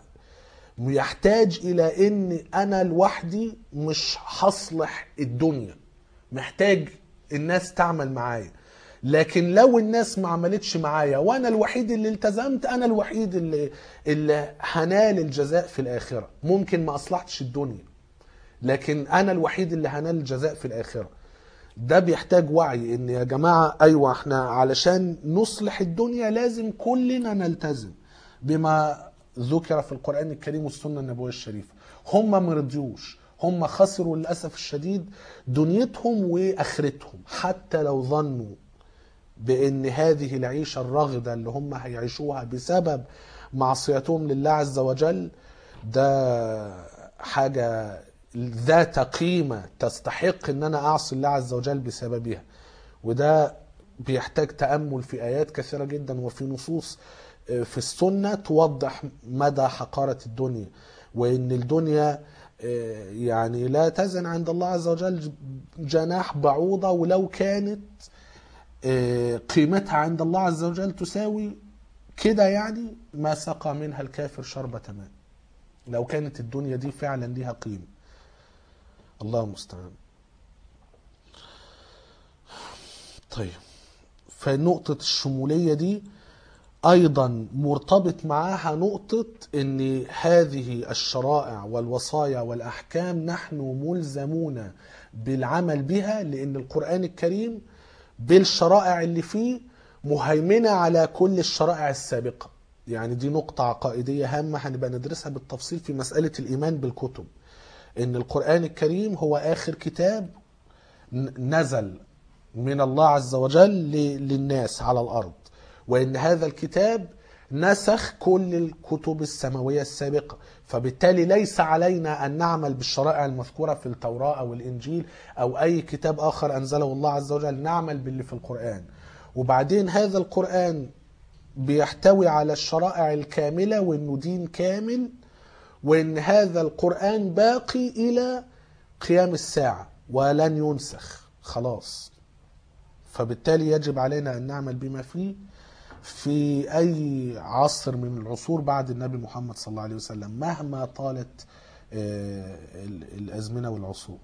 يحتاج إلى إن أنا لوحدي مش هصلح الدنيا محتاج الناس تعمل معايا لكن لو الناس ما عملتش معايا وانا الوحيد اللي التزمت انا الوحيد اللي اللي هنال الجزاء في الاخره ممكن ما اصلحتش الدنيا لكن انا الوحيد اللي هنال الجزاء في الاخره ده بيحتاج وعي ان يا جماعه ايوه احنا علشان نصلح الدنيا لازم كلنا نلتزم بما ذكر في القران الكريم والسنه النبويه الشريفه هم ما رضيوش هم خسروا للاسف الشديد دنيتهم واخرتهم حتى لو ظنوا بان هذه العيشه الراغده اللي هم هيعيشوها بسبب معصيتهم لله عز وجل ده حاجه ذات قيمه تستحق ان انا اعصي الله عز وجل بسببها وده بيحتاج تامل في ايات كثيره جدا وفي نصوص في السنه توضح مدى حقاره الدنيا وان الدنيا يعني لا تزن عند الله عز وجل جناح بعوضه ولو كانت قيمتها عند الله عز وجل تساوي كده يعني ما سقى منها الكافر شربة ماء لو كانت الدنيا دي فعلا ليها قيمة الله المستعان طيب فنقطة الشمولية دي أيضا مرتبط معاها نقطة أن هذه الشرائع والوصايا والأحكام نحن ملزمون بالعمل بها لأن القرآن الكريم بالشرائع اللي فيه مهيمنة على كل الشرائع السابقة يعني دي نقطة عقائدية هامة هنبقى ندرسها بالتفصيل في مسألة الإيمان بالكتب إن القرآن الكريم هو آخر كتاب نزل من الله عز وجل للناس على الأرض وإن هذا الكتاب نسخ كل الكتب السماوية السابقة فبالتالي ليس علينا أن نعمل بالشرائع المذكورة في التوراة أو الإنجيل أو أي كتاب آخر أنزله الله عز وجل نعمل باللي في القرآن وبعدين هذا القرآن بيحتوي على الشرائع الكاملة وإنه دين كامل وإن هذا القرآن باقي إلى قيام الساعة ولن ينسخ خلاص فبالتالي يجب علينا أن نعمل بما فيه في أي عصر من العصور بعد النبي محمد صلى الله عليه وسلم مهما طالت الأزمنة والعصور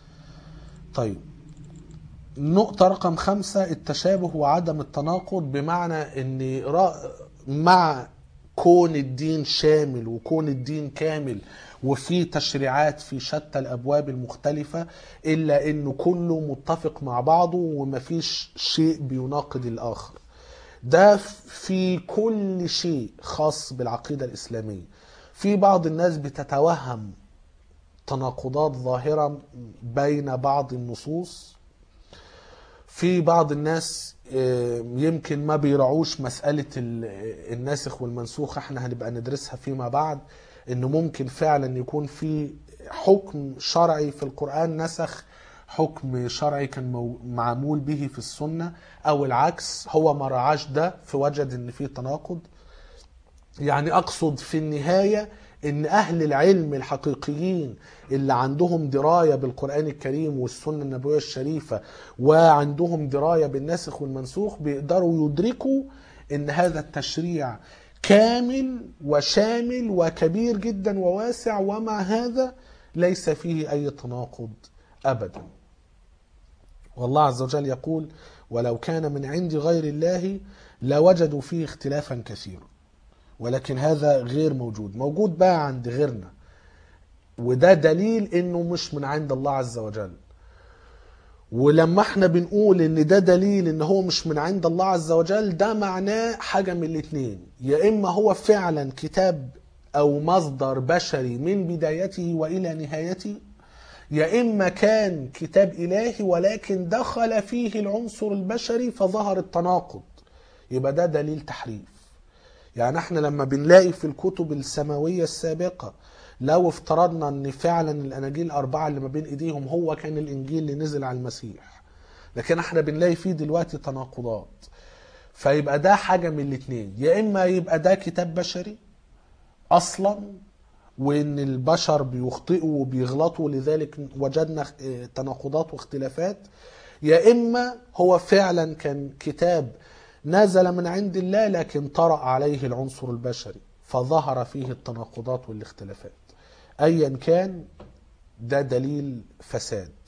طيب نقطة رقم خمسة التشابه وعدم التناقض بمعنى أن مع كون الدين شامل وكون الدين كامل وفي تشريعات في شتى الابواب المختلفه الا انه كله متفق مع بعضه ومفيش شيء بيناقض الاخر ده في كل شيء خاص بالعقيده الاسلاميه في بعض الناس بتتوهم تناقضات ظاهره بين بعض النصوص في بعض الناس يمكن ما بيرعوش مسألة الناسخ والمنسوخ احنا هنبقى ندرسها فيما بعد انه ممكن فعلا يكون في حكم شرعي في القرآن نسخ حكم شرعي كان معمول به في السنة او العكس هو ما رعاش ده فوجد ان في تناقض يعني اقصد في النهاية ان اهل العلم الحقيقيين اللي عندهم درايه بالقران الكريم والسنه النبويه الشريفه وعندهم درايه بالناسخ والمنسوخ بيقدروا يدركوا ان هذا التشريع كامل وشامل وكبير جدا وواسع ومع هذا ليس فيه اي تناقض ابدا والله عز وجل يقول ولو كان من عند غير الله لوجدوا فيه اختلافا كثيرا ولكن هذا غير موجود موجود بقى عند غيرنا وده دليل انه مش من عند الله عز وجل ولما احنا بنقول ان ده دليل ان هو مش من عند الله عز وجل ده معناه حاجة من الاتنين يا اما هو فعلا كتاب او مصدر بشري من بدايته والى نهايته يا اما كان كتاب الهي ولكن دخل فيه العنصر البشري فظهر التناقض يبقى ده دليل تحريف يعني احنا لما بنلاقي في الكتب السماوية السابقة لو افترضنا ان فعلا الاناجيل الاربعة اللي ما بين ايديهم هو كان الانجيل اللي نزل على المسيح لكن احنا بنلاقي فيه دلوقتي تناقضات فيبقى ده حاجة من الاتنين يا اما يبقى ده كتاب بشري اصلا وان البشر بيخطئوا وبيغلطوا لذلك وجدنا تناقضات واختلافات يا اما هو فعلا كان كتاب نزل من عند الله لكن طرأ عليه العنصر البشري فظهر فيه التناقضات والاختلافات ايا كان ده دليل فساد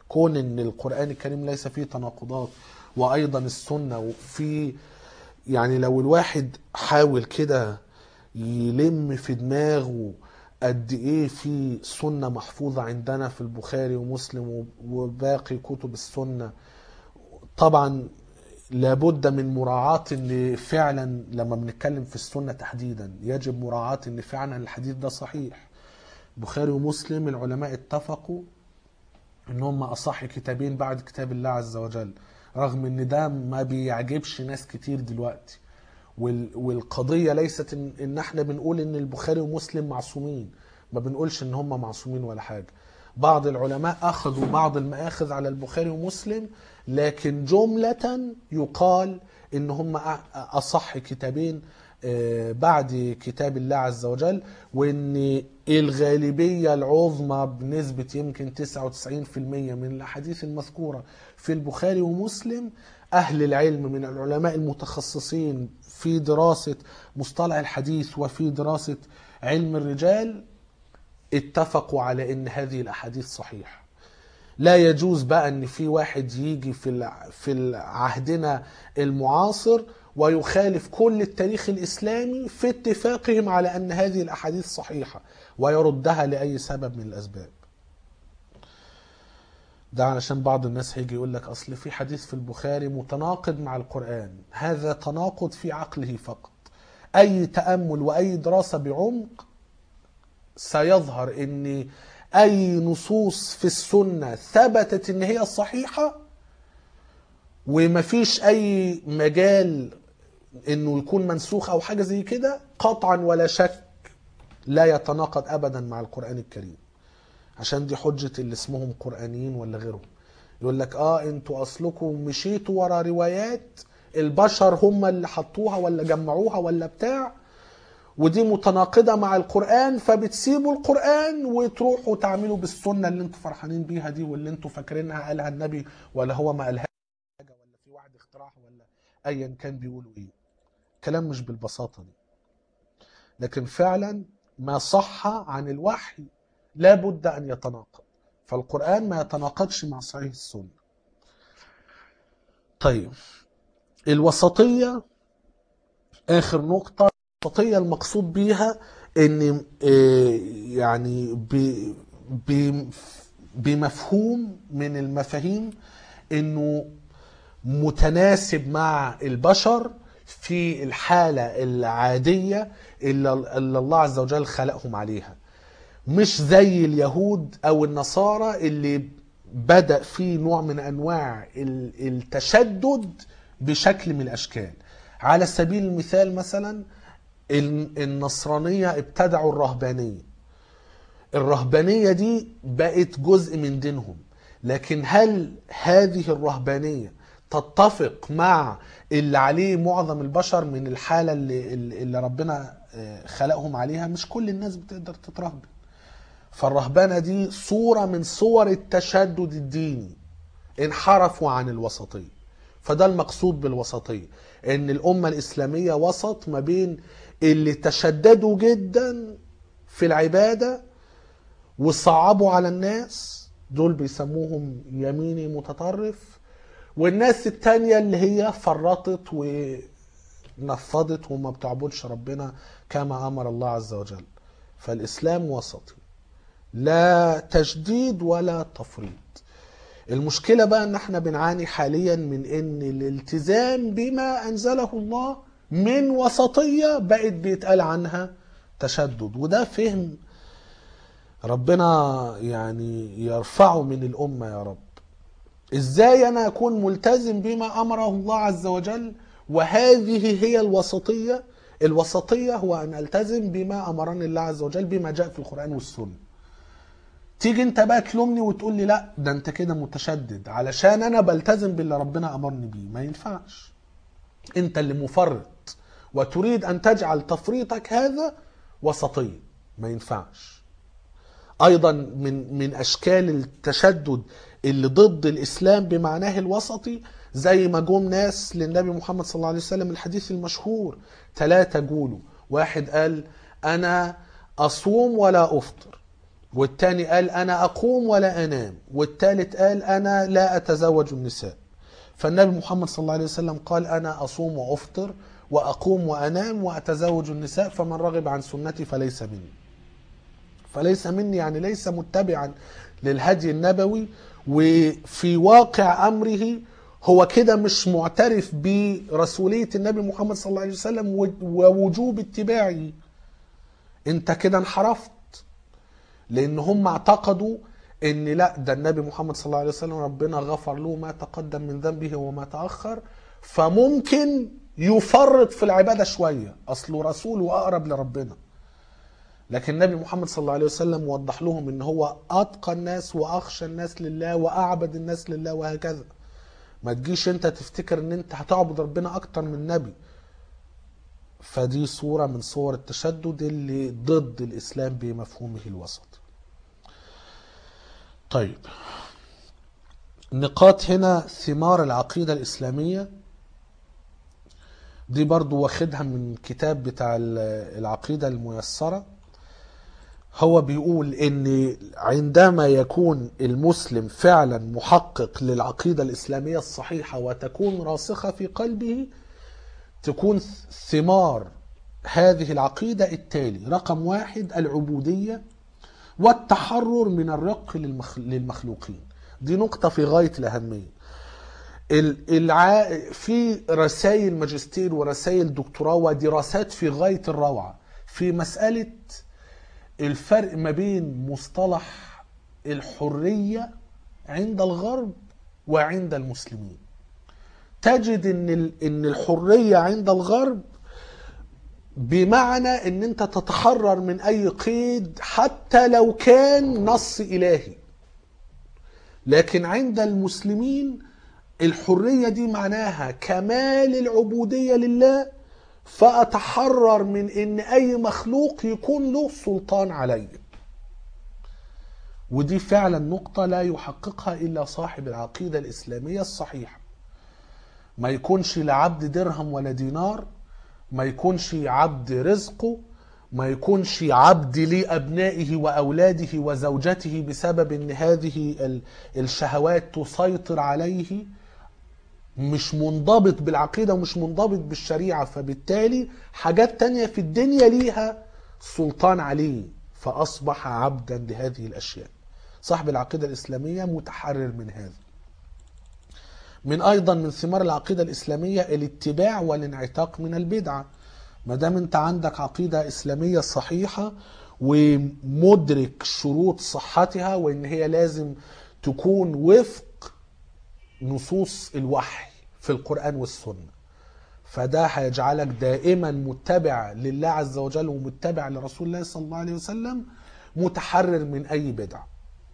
كون ان القرآن الكريم ليس فيه تناقضات وايضا السنة وفي يعني لو الواحد حاول كده يلم في دماغه قد ايه في سنة محفوظة عندنا في البخاري ومسلم وباقي كتب السنة طبعا لابد من مراعاة ان فعلا لما بنتكلم في السنة تحديدا يجب مراعاة ان فعلا الحديث ده صحيح بخاري ومسلم العلماء اتفقوا ان هم اصح كتابين بعد كتاب الله عز وجل رغم ان ده ما بيعجبش ناس كتير دلوقتي وال- والقضية ليست ان, إن احنا بنقول ان البخاري ومسلم معصومين ما بنقولش ان هم معصومين ولا حاجة بعض العلماء اخذوا بعض المآخذ على البخاري ومسلم لكن جملة يقال ان هم أ- اصح كتابين آه، بعد كتاب الله عز وجل وان الغالبية العظمى بنسبة يمكن 99% من الاحاديث المذكورة في البخاري ومسلم اهل العلم من العلماء المتخصصين في دراسة مصطلح الحديث وفي دراسة علم الرجال اتفقوا على ان هذه الاحاديث صحيحه لا يجوز بقى ان في واحد يجي في الع- في عهدنا المعاصر ويخالف كل التاريخ الاسلامي في اتفاقهم على ان هذه الاحاديث صحيحه ويردها لاي سبب من الاسباب. ده علشان بعض الناس هيجي يقول لك اصل في حديث في البخاري متناقض مع القران، هذا تناقض في عقله فقط. اي تامل واي دراسه بعمق سيظهر ان اي نصوص في السنه ثبتت ان هي صحيحه ومفيش اي مجال انه يكون منسوخ او حاجه زي كده قطعا ولا شك لا يتناقض ابدا مع القران الكريم عشان دي حجه اللي اسمهم قرانيين ولا غيرهم يقول لك اه انتوا اصلكم مشيتوا ورا روايات البشر هم اللي حطوها ولا جمعوها ولا بتاع ودي متناقضه مع القران فبتسيبوا القران وتروحوا تعملوا بالسنه اللي انتوا فرحانين بيها دي واللي انتوا فاكرينها قالها النبي ولا هو ما قالها حاجه ولا في واحد اخترعها ولا ايا كان بيقولوا ايه كلام مش بالبساطه دي لكن فعلا ما صح عن الوحي لا بد ان يتناقض فالقران ما يتناقضش مع صحيح السنه طيب الوسطيه اخر نقطه الوسطيه المقصود بيها ان آه، يعني ب- ب- بمفهوم من المفاهيم انه متناسب مع البشر في الحالة العادية اللي اللي الله عز وجل خلقهم عليها مش زي اليهود أو النصارى اللي بدأ فيه نوع من أنواع ال- التشدد بشكل من الأشكال على سبيل المثال مثلا ال- النصرانية ابتدعوا الرهبانية الرهبانية دي بقت جزء من دينهم لكن هل هذه الرهبانية تتفق مع اللي عليه معظم البشر من الحالة اللي, اللي ربنا آه، خلقهم عليها مش كل الناس بتقدر تترهبن فالرهبنة دي صورة من صور التشدد الديني انحرفوا عن الوسطية فده المقصود بالوسطية ان الأمة الإسلامية وسط ما بين اللي تشددوا جدا في العبادة وصعبوا على الناس دول بيسموهم يميني متطرف والناس التانية اللي هي فرطت ونفضت وما بتعبدش ربنا كما أمر الله عز وجل فالإسلام وسطي لا تشديد ولا تفريط المشكلة بقى ان احنا بنعاني حاليا من ان الالتزام بما انزله الله من وسطية بقت بيتقال عنها تشدد وده فهم ربنا يعني يرفعه من الأمة يا رب ازاي انا اكون ملتزم بما امره الله عز وجل وهذه هي الوسطية الوسطية هو ان التزم بما امرني الله عز وجل بما جاء في القرآن والسنة تيجي انت بقى تلومني وتقول لي لا ده انت كده متشدد علشان انا بلتزم باللي ربنا امرني بيه ما ينفعش انت اللي مفرط وتريد ان تجعل تفريطك هذا وسطية ما ينفعش ايضا من من اشكال التشدد اللي ضد الاسلام بمعناه الوسطي زي ما جم ناس للنبي محمد صلى الله عليه وسلم الحديث المشهور ثلاثة جولوا واحد قال انا اصوم ولا افطر والتاني قال انا اقوم ولا انام والتالت قال انا لا اتزوج النساء فالنبي محمد صلى الله عليه وسلم قال انا اصوم وافطر واقوم وانام واتزوج النساء فمن رغب عن سنتي فليس مني فليس مني يعني ليس متبعا للهدي النبوي وفي واقع امره هو كده مش معترف برسوليه النبي محمد صلى الله عليه وسلم ووجوب اتباعه انت كده انحرفت لان هم اعتقدوا ان لا ده النبي محمد صلى الله عليه وسلم ربنا غفر له ما تقدم من ذنبه وما تاخر فممكن يفرط في العباده شويه اصله رسول واقرب لربنا لكن النبي محمد صلى الله عليه وسلم وضح لهم ان هو اتقى الناس واخشى الناس لله واعبد الناس لله وهكذا ما تجيش انت تفتكر ان انت هتعبد ربنا اكتر من النبي فدي صورة من صور التشدد اللي ضد الإسلام بمفهومه الوسط طيب نقاط هنا ثمار العقيدة الإسلامية دي برضو واخدها من كتاب بتاع العقيدة الميسرة هو بيقول ان عندما يكون المسلم فعلا محقق للعقيدة الإسلامية الصحيحة وتكون راسخة في قلبه تكون ثمار هذه العقيدة التالي رقم واحد العبودية والتحرر من الرق للمخ... للمخلوقين دي نقطة في غاية الأهمية الع... في رسائل ماجستير ورسائل دكتوراه ودراسات في غاية الروعة في مسألة الفرق ما بين مصطلح الحرية عند الغرب وعند المسلمين تجد ان ان الحريه عند الغرب بمعنى ان انت تتحرر من اي قيد حتى لو كان نص الهي لكن عند المسلمين الحريه دي معناها كمال العبوديه لله فاتحرر من ان اي مخلوق يكون له سلطان علي ودي فعلا نقطه لا يحققها الا صاحب العقيده الاسلاميه الصحيحه ما يكونش لعبد درهم ولا دينار ما يكونش عبد رزقه ما يكونش عبد لأبنائه وأولاده وزوجته بسبب أن هذه الشهوات تسيطر عليه مش منضبط بالعقيدة ومش منضبط بالشريعة فبالتالي حاجات تانية في الدنيا ليها سلطان عليه فأصبح عبدا لهذه الأشياء صاحب العقيدة الإسلامية متحرر من هذا من ايضا من ثمار العقيده الاسلاميه الاتباع والانعتاق من البدعه ما دام انت عندك عقيده اسلاميه صحيحه ومدرك شروط صحتها وان هي لازم تكون وفق نصوص الوحي في القران والسنه فده هيجعلك دائما متبع لله عز وجل ومتبع لرسول الله صلى الله عليه وسلم متحرر من اي بدعه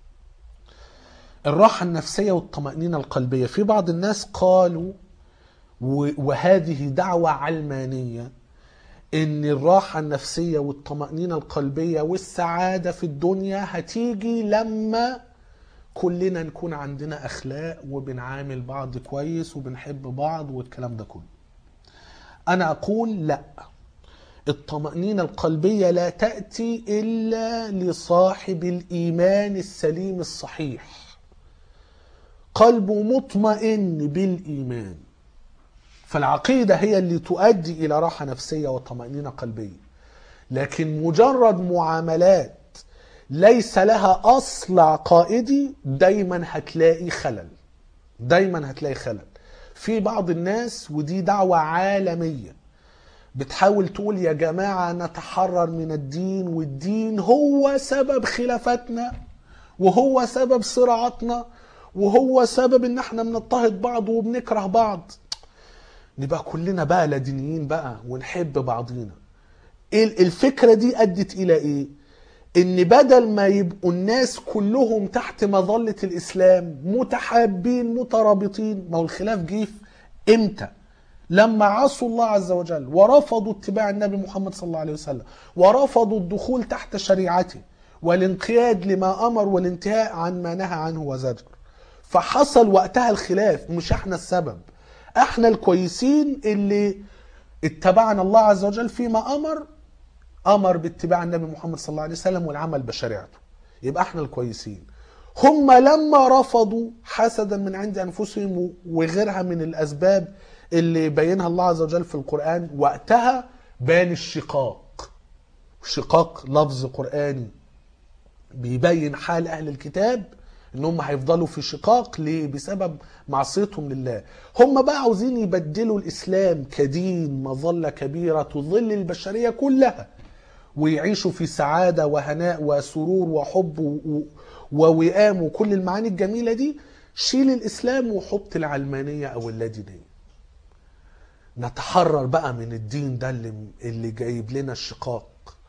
الراحة النفسية والطمأنينة القلبية في بعض الناس قالوا وهذه دعوة علمانية ان الراحة النفسية والطمأنينة القلبية والسعادة في الدنيا هتيجي لما كلنا نكون عندنا اخلاق وبنعامل بعض كويس وبنحب بعض والكلام ده كله انا اقول لا الطمأنينة القلبية لا تأتي إلا لصاحب الإيمان السليم الصحيح قلبه مطمئن بالإيمان فالعقيدة هي اللي تؤدي إلى راحة نفسية وطمأنينة قلبية لكن مجرد معاملات ليس لها أصل عقائدي دايما هتلاقي خلل دايما هتلاقي خلل في بعض الناس ودي دعوة عالمية بتحاول تقول يا جماعة نتحرر من الدين والدين هو سبب خلافتنا وهو سبب صراعاتنا وهو سبب ان احنا بنضطهد بعض وبنكره بعض نبقى كلنا بقى لا دينيين بقى ونحب بعضينا الفكرة دي ادت الى ايه ان بدل ما يبقوا الناس كلهم تحت مظلة الاسلام متحابين مترابطين ما هو الخلاف جه امتى لما عصوا الله عز وجل ورفضوا اتباع النبي محمد صلى الله عليه وسلم ورفضوا الدخول تحت شريعته والانقياد لما امر والانتهاء عن ما نهى عنه وزجر فحصل وقتها الخلاف مش احنا السبب احنا الكويسين اللي اتبعنا الله عز وجل فيما امر امر باتباع النبي محمد صلى الله عليه وسلم والعمل بشريعته يبقى احنا الكويسين هم لما رفضوا حسدا من عند انفسهم وغيرها من الاسباب اللي بينها الله عز وجل في القران وقتها بان الشقاق شقاق لفظ قراني بيبين حال اهل الكتاب ان هم هيفضلوا في شقاق ليه بسبب معصيتهم لله هم بقى عاوزين يبدلوا الاسلام كدين مظله كبيره تظل البشريه كلها ويعيشوا في سعاده وهناء وسرور وحب و- و- ووئام وكل المعاني الجميله دي شيل الاسلام وحط العلمانيه او اللادينيه نتحرر بقى من الدين ده اللي اللي جايب لنا الشقاق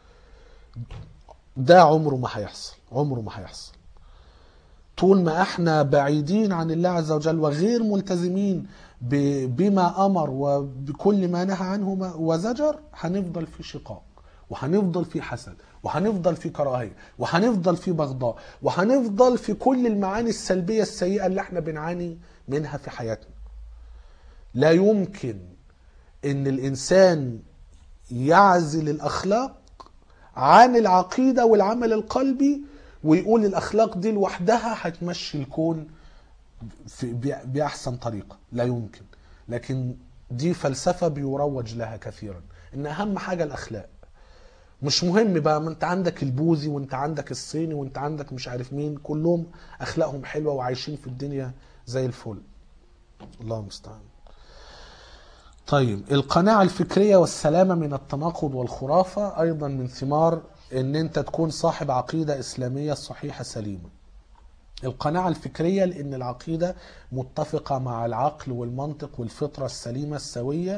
ده عمره ما هيحصل عمره ما هيحصل طول ما احنا بعيدين عن الله عز وجل وغير ملتزمين ب- بما امر وبكل ما نهى عنه ما- وزجر هنفضل في شقاق وهنفضل في حسد وهنفضل في كراهيه وهنفضل في بغضاء وهنفضل في كل المعاني السلبيه السيئه اللي احنا بنعاني منها في حياتنا لا يمكن ان الانسان يعزل الاخلاق عن العقيده والعمل القلبي ويقول الاخلاق دي لوحدها هتمشي الكون في بأ- باحسن طريقه لا يمكن لكن دي فلسفه بيروج لها كثيرا ان اهم حاجه الاخلاق مش مهم بقى ما انت عندك البوذي وانت عندك الصيني وانت عندك مش عارف مين كلهم اخلاقهم حلوه وعايشين في الدنيا زي الفل الله المستعان طيب القناعة الفكرية والسلامة من التناقض والخرافة أيضا من ثمار أن أنت تكون صاحب عقيدة إسلامية صحيحة سليمة القناعة الفكرية لأن العقيدة متفقة مع العقل والمنطق والفطرة السليمة السوية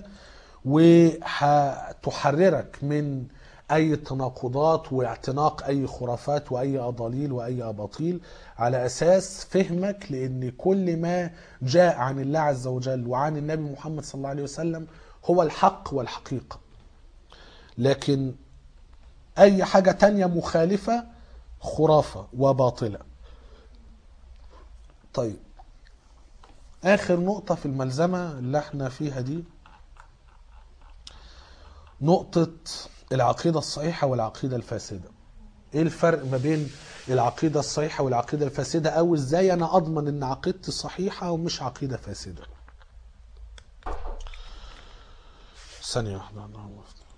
وتحررك من أي تناقضات واعتناق أي خرافات وأي أضاليل وأي أباطيل على أساس فهمك لأن كل ما جاء عن الله عز وجل وعن النبي محمد صلى الله عليه وسلم هو الحق والحقيقة لكن أي حاجة تانية مخالفة خرافة وباطلة طيب آخر نقطة في الملزمة اللي احنا فيها دي نقطة العقيدة الصحيحة والعقيدة الفاسدة ايه الفرق ما بين العقيدة الصحيحة والعقيدة الفاسدة او ازاي انا اضمن ان عقيدتي صحيحة ومش عقيدة فاسدة ثانية واحدة الله أكبر.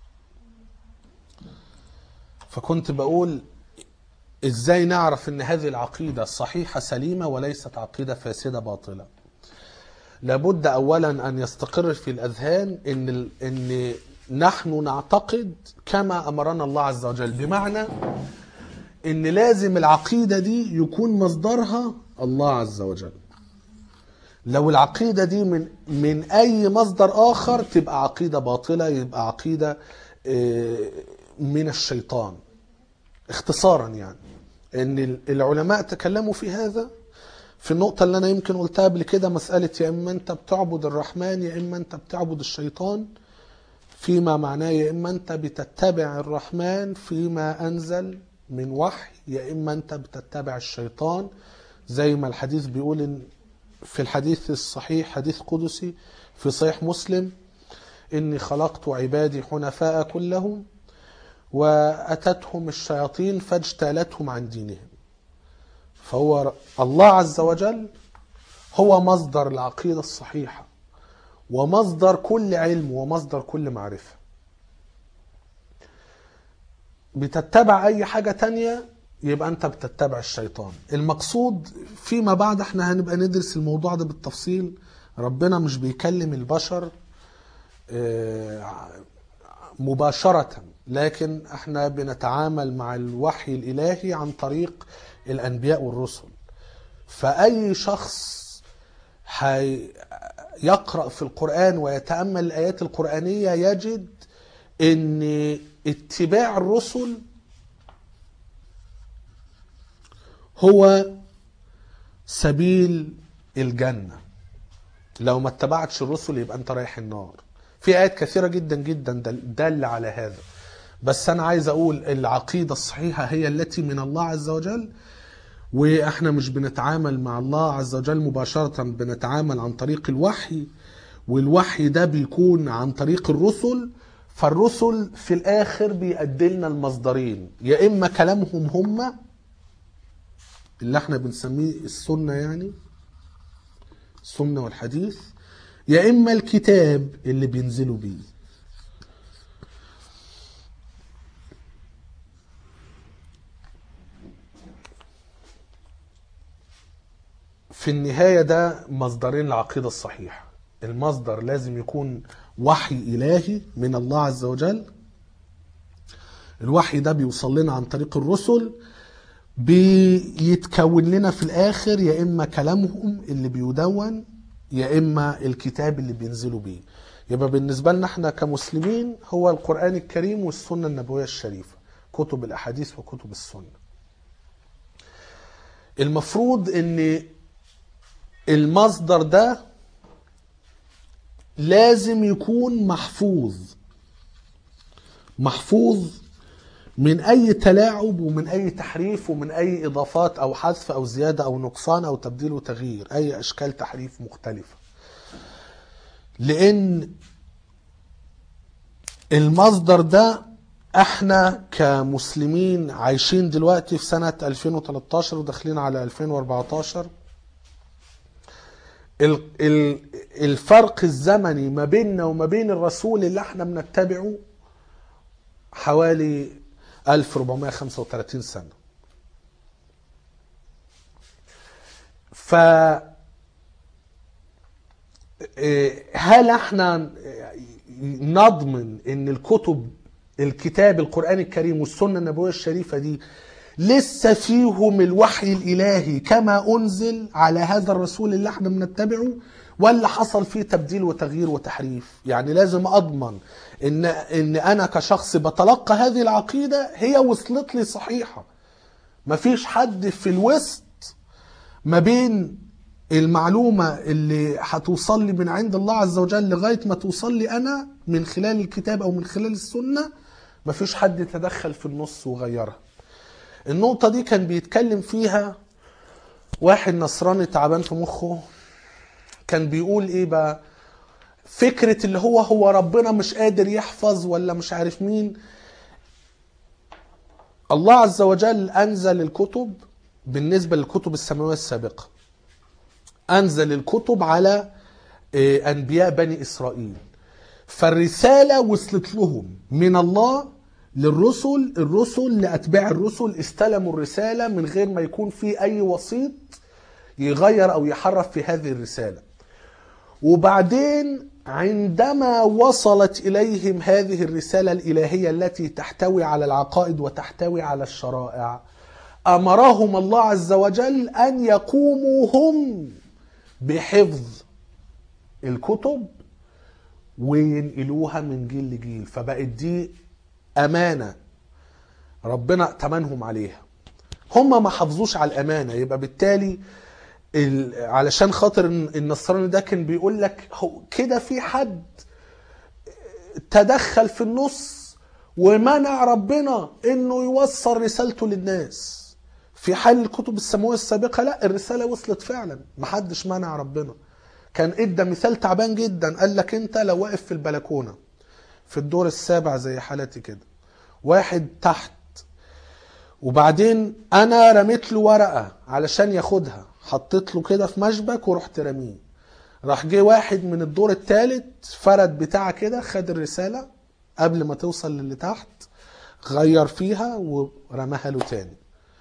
فكنت بقول ازاي نعرف ان هذه العقيدة صحيحة سليمة وليست عقيدة فاسدة باطلة لابد اولا ان يستقر في الاذهان ان ال- ان نحن نعتقد كما امرنا الله عز وجل بمعنى ان لازم العقيده دي يكون مصدرها الله عز وجل لو العقيده دي من من اي مصدر اخر تبقى عقيده باطله يبقى عقيده آه، من الشيطان اختصارا يعني ان العلماء تكلموا في هذا في النقطة اللي أنا يمكن قلتها قبل كده مسألة يا إما أنت بتعبد الرحمن يا إما أنت بتعبد الشيطان فيما معناه يا إما أنت بتتبع الرحمن فيما أنزل من وحي يا إما أنت بتتبع الشيطان زي ما الحديث بيقول إن في الحديث الصحيح حديث قدسي في صحيح مسلم إني خلقت عبادي حنفاء كلهم وأتتهم الشياطين فاجتالتهم عن دينهم فهو الله عز وجل هو مصدر العقيدة الصحيحة ومصدر كل علم ومصدر كل معرفة بتتبع أي حاجة تانية يبقى أنت بتتبع الشيطان المقصود فيما بعد احنا هنبقى ندرس الموضوع ده بالتفصيل ربنا مش بيكلم البشر آه، مباشرة لكن احنا بنتعامل مع الوحي الإلهي عن طريق الأنبياء والرسل فأي شخص حي يقرأ في القرآن ويتأمل الآيات القرآنية يجد أن اتباع الرسل هو سبيل الجنة لو ما اتبعتش الرسل يبقى انت رايح النار في آيات كثيرة جدا جدا دل دل على هذا بس أنا عايز أقول العقيدة الصحيحة هي التي من الله عز وجل واحنا مش بنتعامل مع الله عز وجل مباشرة بنتعامل عن طريق الوحي والوحي ده بيكون عن طريق الرسل فالرسل في الاخر بيأدلنا المصدرين يا اما كلامهم هم اللي احنا بنسميه السنة يعني السنة والحديث يا إما الكتاب اللي بينزلوا بيه في النهاية ده مصدرين العقيدة الصحيحة المصدر لازم يكون وحي إلهي من الله عز وجل الوحي ده بيوصل لنا عن طريق الرسل بيتكون لنا في الآخر يا إما كلامهم اللي بيدون يا إما الكتاب اللي بينزلوا بيه يبقى بالنسبة لنا احنا كمسلمين هو القرآن الكريم والسنة النبوية الشريفة كتب الأحاديث وكتب السنة المفروض ان المصدر ده لازم يكون محفوظ محفوظ من اي تلاعب ومن اي تحريف ومن اي اضافات او حذف او زياده او نقصان او تبديل وتغيير اي اشكال تحريف مختلفه لان المصدر ده احنا كمسلمين عايشين دلوقتي في سنة 2013 وداخلين على 2014 ال- ال- الفرق الزمني ما بيننا وما بين الرسول اللي احنا بنتبعه حوالي 1435 سنة ف إيه، هل احنا نضمن ان الكتب الكتاب القرآن الكريم والسنة النبوية الشريفة دي لسه فيهم الوحي الإلهي كما أنزل على هذا الرسول اللي احنا بنتبعه ولا حصل فيه تبديل وتغيير وتحريف يعني لازم أضمن إن, إن أنا كشخص بتلقى هذه العقيدة هي وصلت لي صحيحة مفيش حد في الوسط ما بين المعلومة اللي هتوصل لي من عند الله عز وجل لغاية ما توصل لي أنا من خلال الكتاب أو من خلال السنة مفيش حد يتدخل في النص وغيرها النقطة دي كان بيتكلم فيها واحد نصراني تعبان في مخه كان بيقول ايه بقى فكرة اللي هو هو ربنا مش قادر يحفظ ولا مش عارف مين الله عز وجل أنزل الكتب بالنسبة للكتب السماوية السابقة أنزل الكتب على آه، أنبياء بني إسرائيل فالرسالة وصلت لهم من الله للرسل الرسل لأتباع الرسل استلموا الرسالة من غير ما يكون في أي وسيط يغير أو يحرف في هذه الرسالة وبعدين عندما وصلت إليهم هذه الرسالة الإلهية التي تحتوي على العقائد وتحتوي على الشرائع أمرهم الله عز وجل أن يقوموا هم بحفظ الكتب وينقلوها من جيل لجيل فبقت دي أمانة ربنا ائتمنهم عليها هم ما حافظوش على الأمانة يبقى بالتالي ال- علشان خاطر الن- النصراني ده كان بيقول لك هو كده في حد تدخل في النص ومنع ربنا انه يوصل رسالته للناس في حال الكتب السماويه السابقه لا الرساله وصلت فعلا محدش منع ربنا كان ادى مثال تعبان جدا قال لك انت لو واقف في البلكونه في الدور السابع زي حالتي كده واحد تحت وبعدين انا رميت له ورقه علشان ياخدها حطيت له كده في مشبك ورحت رميه راح جه واحد من الدور الثالث فرد بتاع كده خد الرساله قبل ما توصل للي تحت غير فيها ورماها له تاني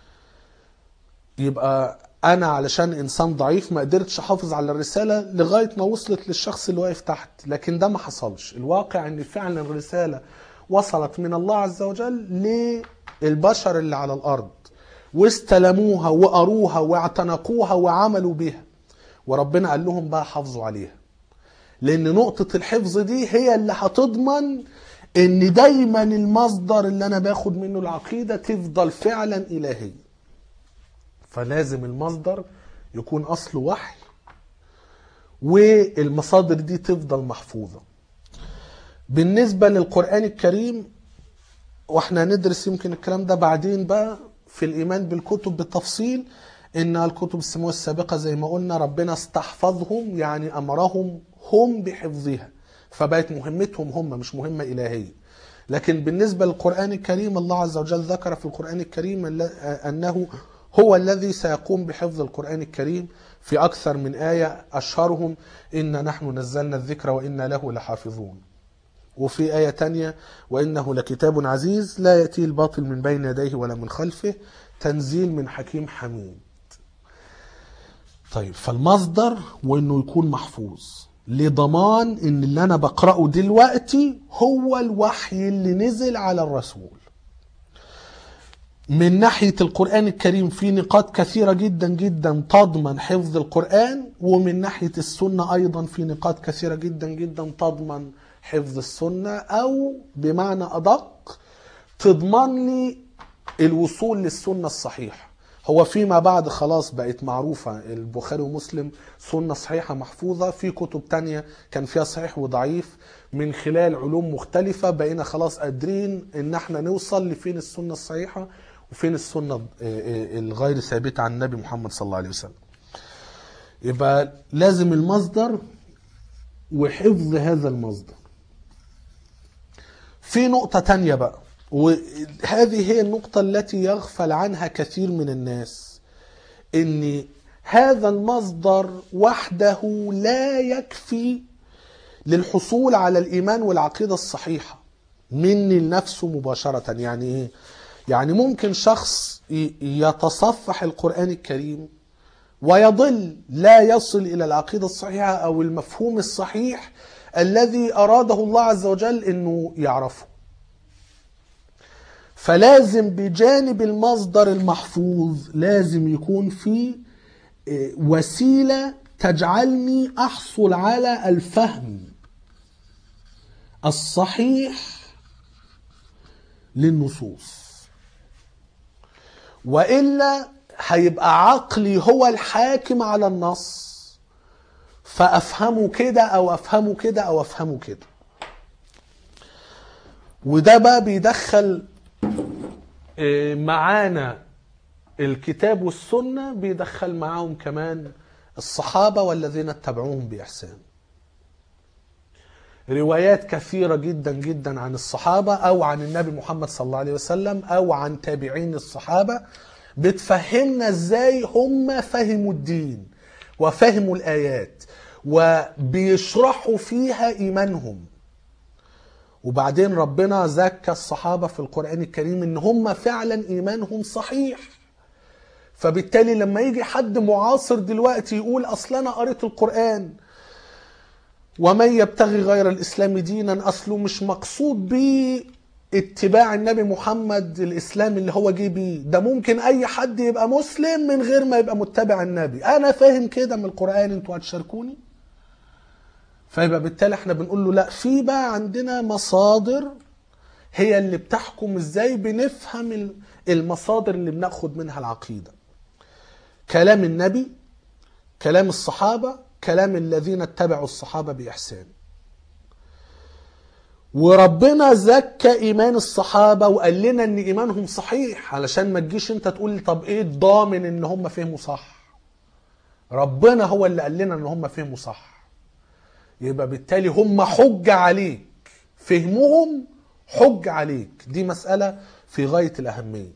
يبقى انا علشان انسان ضعيف ما قدرتش احافظ على الرساله لغايه ما وصلت للشخص اللي واقف تحت لكن ده ما حصلش الواقع ان فعلا الرساله وصلت من الله عز وجل للبشر اللي على الارض واستلموها وقروها واعتنقوها وعملوا بها وربنا قال لهم بقى حافظوا عليها لان نقطة الحفظ دي هي اللي هتضمن ان دايما المصدر اللي انا باخد منه العقيدة تفضل فعلا الهية فلازم المصدر يكون اصله وحي والمصادر دي تفضل محفوظة بالنسبة للقرآن الكريم واحنا ندرس يمكن الكلام ده بعدين بقى في الايمان بالكتب بالتفصيل ان الكتب السماويه السابقه زي ما قلنا ربنا استحفظهم يعني امرهم هم بحفظها فبقت مهمتهم هم مش مهمه الهيه لكن بالنسبه للقران الكريم الله عز وجل ذكر في القران الكريم الل- انه هو الذي سيقوم بحفظ القرآن الكريم في أكثر من آية أشهرهم إن نحن نزلنا الذكر وإنا له لحافظون وفي آية تانية وإنه لكتاب عزيز لا يأتي الباطل من بين يديه ولا من خلفه تنزيل من حكيم حميد طيب فالمصدر وإنه يكون محفوظ لضمان إن اللي أنا بقرأه دلوقتي هو الوحي اللي نزل على الرسول من ناحية القرآن الكريم في نقاط كثيرة جدا جدا تضمن حفظ القرآن ومن ناحية السنة أيضا في نقاط كثيرة جدا جدا تضمن حفظ السنة أو بمعنى أدق تضمن لي الوصول للسنة الصحيحة هو فيما بعد خلاص بقت معروفة البخاري ومسلم سنة صحيحة محفوظة في كتب تانية كان فيها صحيح وضعيف من خلال علوم مختلفة بقينا خلاص قادرين ان احنا نوصل لفين السنة الصحيحة وفين السنة الغير ثابتة عن النبي محمد صلى الله عليه وسلم يبقى لازم المصدر وحفظ هذا المصدر في نقطة تانية بقى وهذه هي النقطة التي يغفل عنها كثير من الناس ان هذا المصدر وحده لا يكفي للحصول على الايمان والعقيدة الصحيحة مني لنفسه مباشرة يعني ايه يعني ممكن شخص يتصفح القرآن الكريم ويضل لا يصل الى العقيدة الصحيحة او المفهوم الصحيح الذي اراده الله عز وجل انه يعرفه فلازم بجانب المصدر المحفوظ لازم يكون في وسيلة تجعلني أحصل على الفهم الصحيح للنصوص وإلا هيبقى عقلي هو الحاكم على النص فأفهمه كده أو أفهمه كده أو أفهمه كده وده بقى بيدخل معانا الكتاب والسنة بيدخل معاهم كمان الصحابة والذين اتبعوهم بإحسان روايات كثيرة جدا جدا عن الصحابة أو عن النبي محمد صلى الله عليه وسلم أو عن تابعين الصحابة بتفهمنا ازاي هم فهموا الدين وفهموا الآيات وبيشرحوا فيها إيمانهم وبعدين ربنا زكى الصحابة في القرآن الكريم ان هم فعلا ايمانهم صحيح فبالتالي لما يجي حد معاصر دلوقتي يقول اصل انا قريت القرآن ومن يبتغي غير الاسلام دينا اصله مش مقصود بيه اتباع النبي محمد الاسلام اللي هو جه بيه ده ممكن اي حد يبقى مسلم من غير ما يبقى متبع النبي انا فاهم كده من القرآن انتوا هتشاركوني فيبقى بالتالي احنا بنقول له لا في بقى عندنا مصادر هي اللي بتحكم ازاي بنفهم المصادر اللي بناخد منها العقيدة كلام النبي كلام الصحابة كلام الذين اتبعوا الصحابة بإحسان وربنا زكى ايمان الصحابه وقال لنا ان ايمانهم صحيح علشان ما تجيش انت تقول لي طب ايه الضامن ان هم فهموا صح ربنا هو اللي قال لنا ان هم فهموا صح يبقى بالتالي هم حجة عليك فهمهم حجة عليك دي مسألة في غاية الأهمية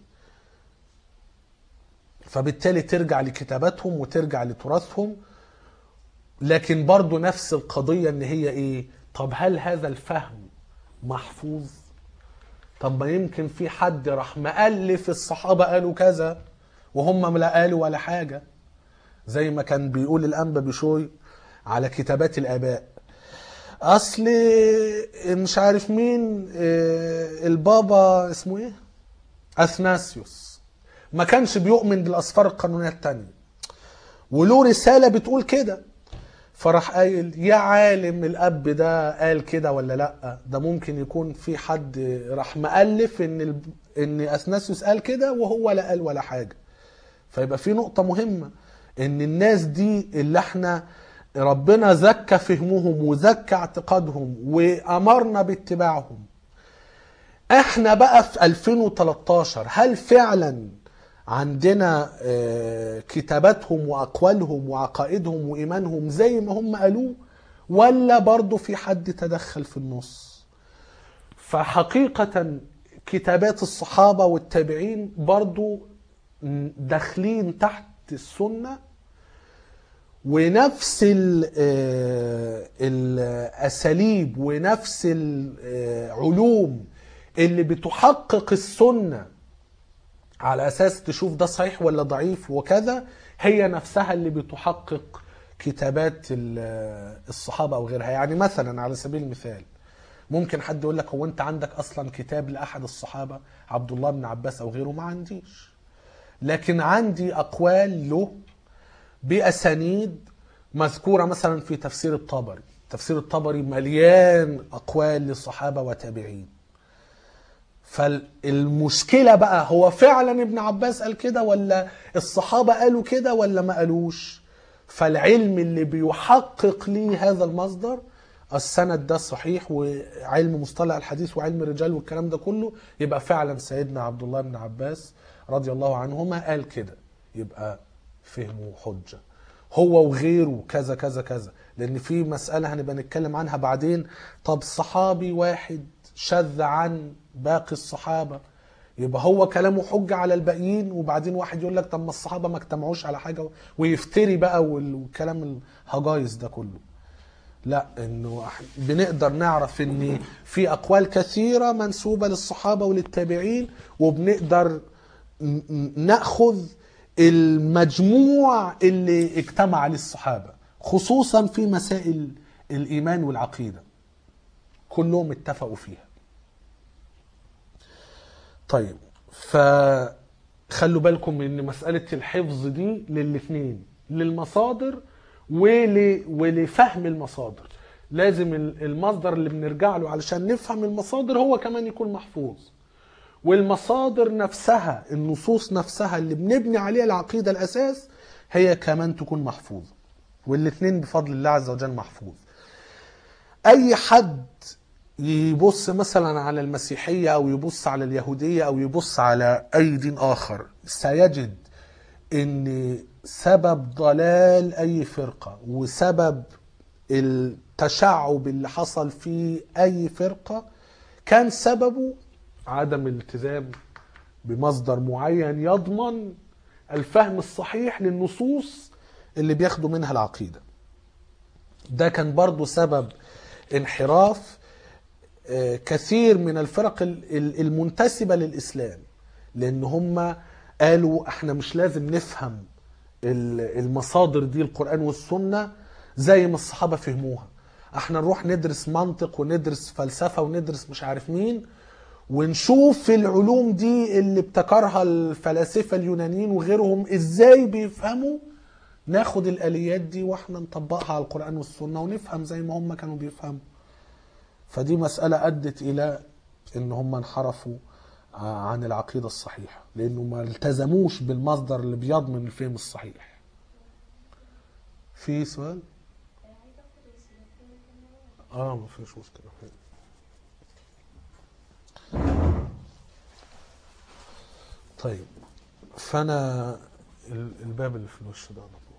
فبالتالي ترجع لكتاباتهم وترجع لتراثهم لكن برضو نفس القضية ان هي ايه طب هل هذا الفهم محفوظ طب ما يمكن في حد راح مألف الصحابة قالوا كذا وهم لا قالوا ولا حاجة زي ما كان بيقول الأنبا بشوي على كتابات الآباء أصل مش عارف مين البابا اسمه ايه أثناسيوس ما كانش بيؤمن بالأسفار القانونية التانية وله رسالة بتقول كده فراح قايل يا عالم الاب ده قال كده ولا لا ده ممكن يكون في حد راح مؤلف ان ال... ان اثناسيوس قال كده وهو لا قال ولا حاجه فيبقى في نقطه مهمه ان الناس دي اللي احنا ربنا زكى فهمهم وزكى اعتقادهم وامرنا باتباعهم احنا بقى في 2013 هل فعلا عندنا كتاباتهم واقوالهم وعقائدهم وايمانهم زي ما هم قالوه ولا برضه في حد تدخل في النص فحقيقة كتابات الصحابة والتابعين برضه داخلين تحت السنة ونفس ال- آه، الأساليب ونفس العلوم اللي بتحقق السنة على أساس تشوف ده صحيح ولا ضعيف وكذا هي نفسها اللي بتحقق كتابات ال- الصحابة أو غيرها يعني مثلا على سبيل المثال ممكن حد يقول لك هو أنت عندك أصلا كتاب لأحد الصحابة عبد الله بن عباس أو غيره ما عنديش لكن عندي أقوال له بأسانيد مذكورة مثلا في تفسير الطبري تفسير الطبري مليان أقوال للصحابة وتابعين فالمشكلة بقى هو فعلا ابن عباس قال كده ولا الصحابة قالوا كده ولا ما قالوش فالعلم اللي بيحقق لي هذا المصدر السند ده صحيح وعلم مصطلح الحديث وعلم الرجال والكلام ده كله يبقى فعلا سيدنا عبد الله بن عباس رضي الله عنهما قال كده يبقى فهمه حجة هو وغيره كذا كذا كذا لان في مسألة هنبقى نتكلم عنها بعدين طب صحابي واحد شذ عن باقي الصحابة يبقى هو كلامه حجة على الباقيين وبعدين واحد يقول لك طب ما الصحابة ما اجتمعوش على حاجة ويفتري بقى وال- والكلام الهجايز ده كله لا انه إح- بنقدر نعرف ان في اقوال كثيره منسوبه للصحابه وللتابعين وبنقدر ن- ن- ناخذ المجموع اللي اجتمع عليه الصحابه خصوصا في مسائل الايمان والعقيده كلهم اتفقوا فيها طيب فخلوا بالكم ان مساله الحفظ دي للاثنين للمصادر ول... ولفهم المصادر لازم ال- المصدر اللي بنرجع له علشان نفهم المصادر هو كمان يكون محفوظ والمصادر نفسها النصوص نفسها اللي بنبني عليها العقيدة الأساس هي كمان تكون محفوظة والاثنين بفضل الله عز وجل محفوظ أي حد يبص مثلا على المسيحية أو يبص على اليهودية أو يبص على أي دين آخر سيجد ان سبب ضلال اي فرقه وسبب التشعب اللي حصل في اي فرقه كان سببه عدم الالتزام بمصدر معين يضمن الفهم الصحيح للنصوص اللي بياخدوا منها العقيده ده كان برضو سبب انحراف آه، كثير من الفرق ال- ال- المنتسبة للإسلام لأن هم قالوا احنا مش لازم نفهم ال- المصادر دي القرآن والسنة زي ما الصحابة فهموها احنا نروح ندرس منطق وندرس فلسفة وندرس مش عارف مين ونشوف العلوم دي اللي ابتكرها الفلاسفة اليونانيين وغيرهم ازاي بيفهموا ناخد الآليات دي واحنا نطبقها على القرآن والسنة ونفهم زي ما هم كانوا بيفهموا فدي مسألة أدت إلى إن هم انحرفوا عن العقيدة الصحيحة لأنه ما التزموش بالمصدر اللي بيضمن الفهم الصحيح في سؤال؟ اه ما فيش مشكلة طيب فأنا ال- الباب اللي في الوش ده على طول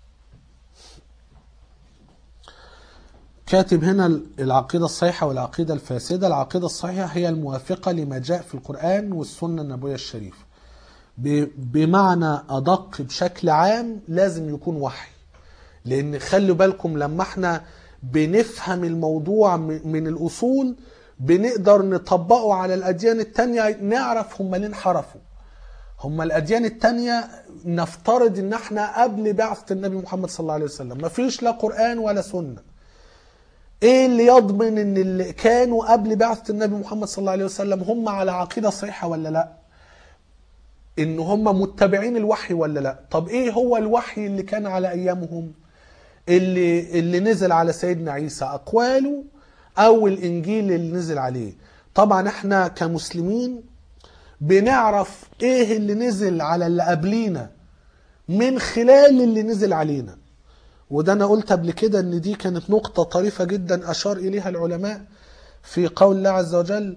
كاتب هنا العقيدة الصحيحة والعقيدة الفاسدة العقيدة الصحيحة هي الموافقة لما جاء في القرآن والسنة النبوية الشريفة ب- بمعنى أدق بشكل عام لازم يكون وحي لأن خلوا بالكم لما احنا بنفهم الموضوع م- من الأصول بنقدر نطبقه على الأديان التانية نعرف هم ليه انحرفوا هم الأديان التانية نفترض إن احنا قبل بعثة النبي محمد صلى الله عليه وسلم ما فيش لا قرآن ولا سنة ايه اللي يضمن ان اللي كانوا قبل بعثة النبي محمد صلى الله عليه وسلم هم على عقيدة صحيحة ولا لا ان هم متبعين الوحي ولا لا طب ايه هو الوحي اللي كان على ايامهم اللي اللي نزل على سيدنا عيسى اقواله او الانجيل اللي نزل عليه طبعا احنا كمسلمين بنعرف ايه اللي نزل على اللي قبلينا من خلال اللي نزل علينا وده انا قلت قبل كده ان دي كانت نقطة طريفة جدا اشار اليها العلماء في قول الله عز وجل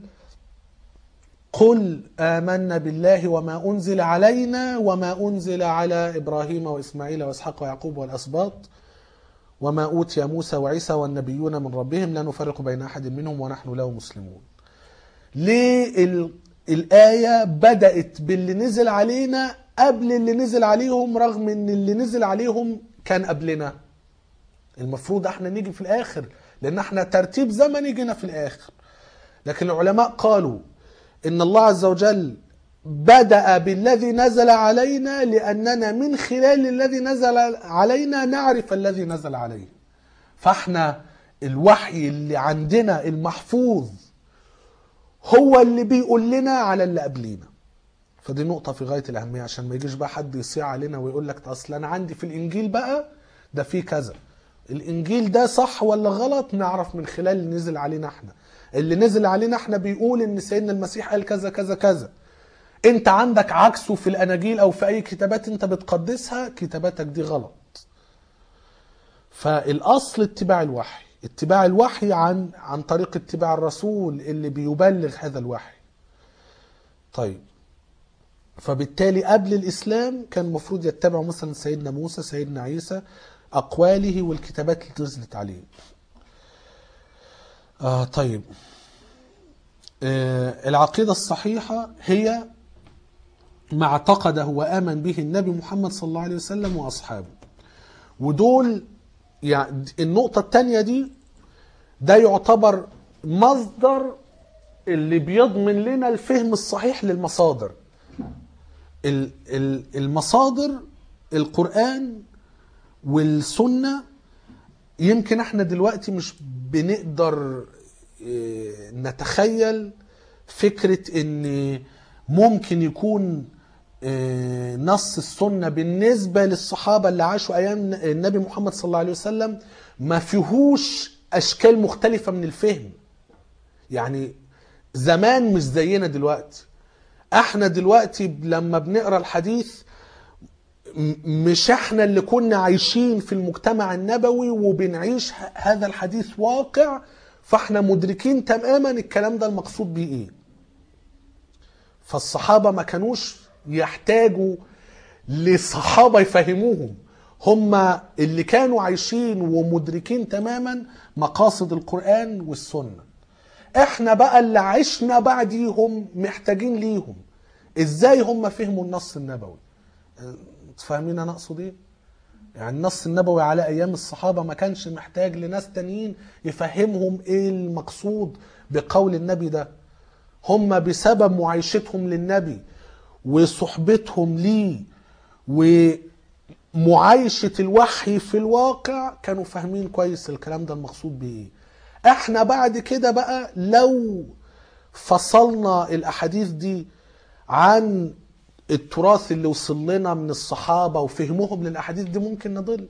قل آمنا بالله وما أنزل علينا وما أنزل على إبراهيم وإسماعيل وإسحاق ويعقوب والأسباط وما أوتي موسى وعيسى والنبيون من ربهم لا نفرق بين أحد منهم ونحن له مسلمون ليه ال- الآية بدأت باللي نزل علينا قبل اللي نزل عليهم رغم ان اللي نزل عليهم كان قبلنا المفروض احنا نيجي في الاخر لان احنا ترتيب زمني جينا في الاخر لكن العلماء قالوا ان الله عز وجل بدأ بالذي نزل علينا لأننا من خلال الذي نزل علينا نعرف الذي نزل عليه فاحنا الوحي اللي عندنا المحفوظ هو اللي بيقول لنا على اللي قبلينا فدي نقطة في غاية الأهمية عشان ما يجيش بقى حد يصيع علينا ويقول لك أصل أنا عندي في الإنجيل بقى ده فيه كذا الإنجيل ده صح ولا غلط نعرف من خلال اللي نزل علينا احنا اللي نزل علينا احنا بيقول إن سيدنا المسيح قال كذا كذا كذا انت عندك عكسه في الاناجيل او في اي كتابات انت بتقدسها كتاباتك دي غلط فالاصل اتباع الوحي اتباع الوحي عن عن طريق اتباع الرسول اللي بيبلغ هذا الوحي طيب فبالتالي قبل الاسلام كان المفروض يتبعوا مثلا سيدنا موسى سيدنا عيسى اقواله والكتابات اللي نزلت عليه آه طيب آه العقيده الصحيحه هي ما اعتقده وآمن به النبي محمد صلى الله عليه وسلم وأصحابه ودول يعني النقطة التانية دي ده يعتبر مصدر اللي بيضمن لنا الفهم الصحيح للمصادر ال- ال- المصادر القرآن والسنة يمكن احنا دلوقتي مش بنقدر اه، نتخيل فكرة ان ممكن يكون اه، نص السنة بالنسبة للصحابة اللي عاشوا أيام النبي محمد صلى الله عليه وسلم ما فيهوش أشكال مختلفة من الفهم يعني زمان مش زينا دلوقتي احنا دلوقتي لما بنقرا الحديث م- مش احنا اللي كنا عايشين في المجتمع النبوي وبنعيش ه- هذا الحديث واقع فاحنا مدركين تماما الكلام ده المقصود بيه ايه فالصحابة ما كانوش يحتاجوا لصحابة يفهموهم هم اللي كانوا عايشين ومدركين تماما مقاصد القرآن والسنة احنا بقى اللي عشنا بعديهم محتاجين ليهم ازاي هم فهموا النص النبوي اه، فاهمين انا اقصد ايه يعني النص النبوي على ايام الصحابه ما كانش محتاج لناس تانيين يفهمهم ايه المقصود بقول النبي ده هم بسبب معايشتهم للنبي وصحبتهم ليه ومعايشة الوحي في الواقع كانوا فاهمين كويس الكلام ده المقصود بيه ايه احنا بعد كده بقى لو فصلنا الاحاديث دي عن التراث اللي وصل لنا من الصحابة وفهمهم للأحاديث دي ممكن نضل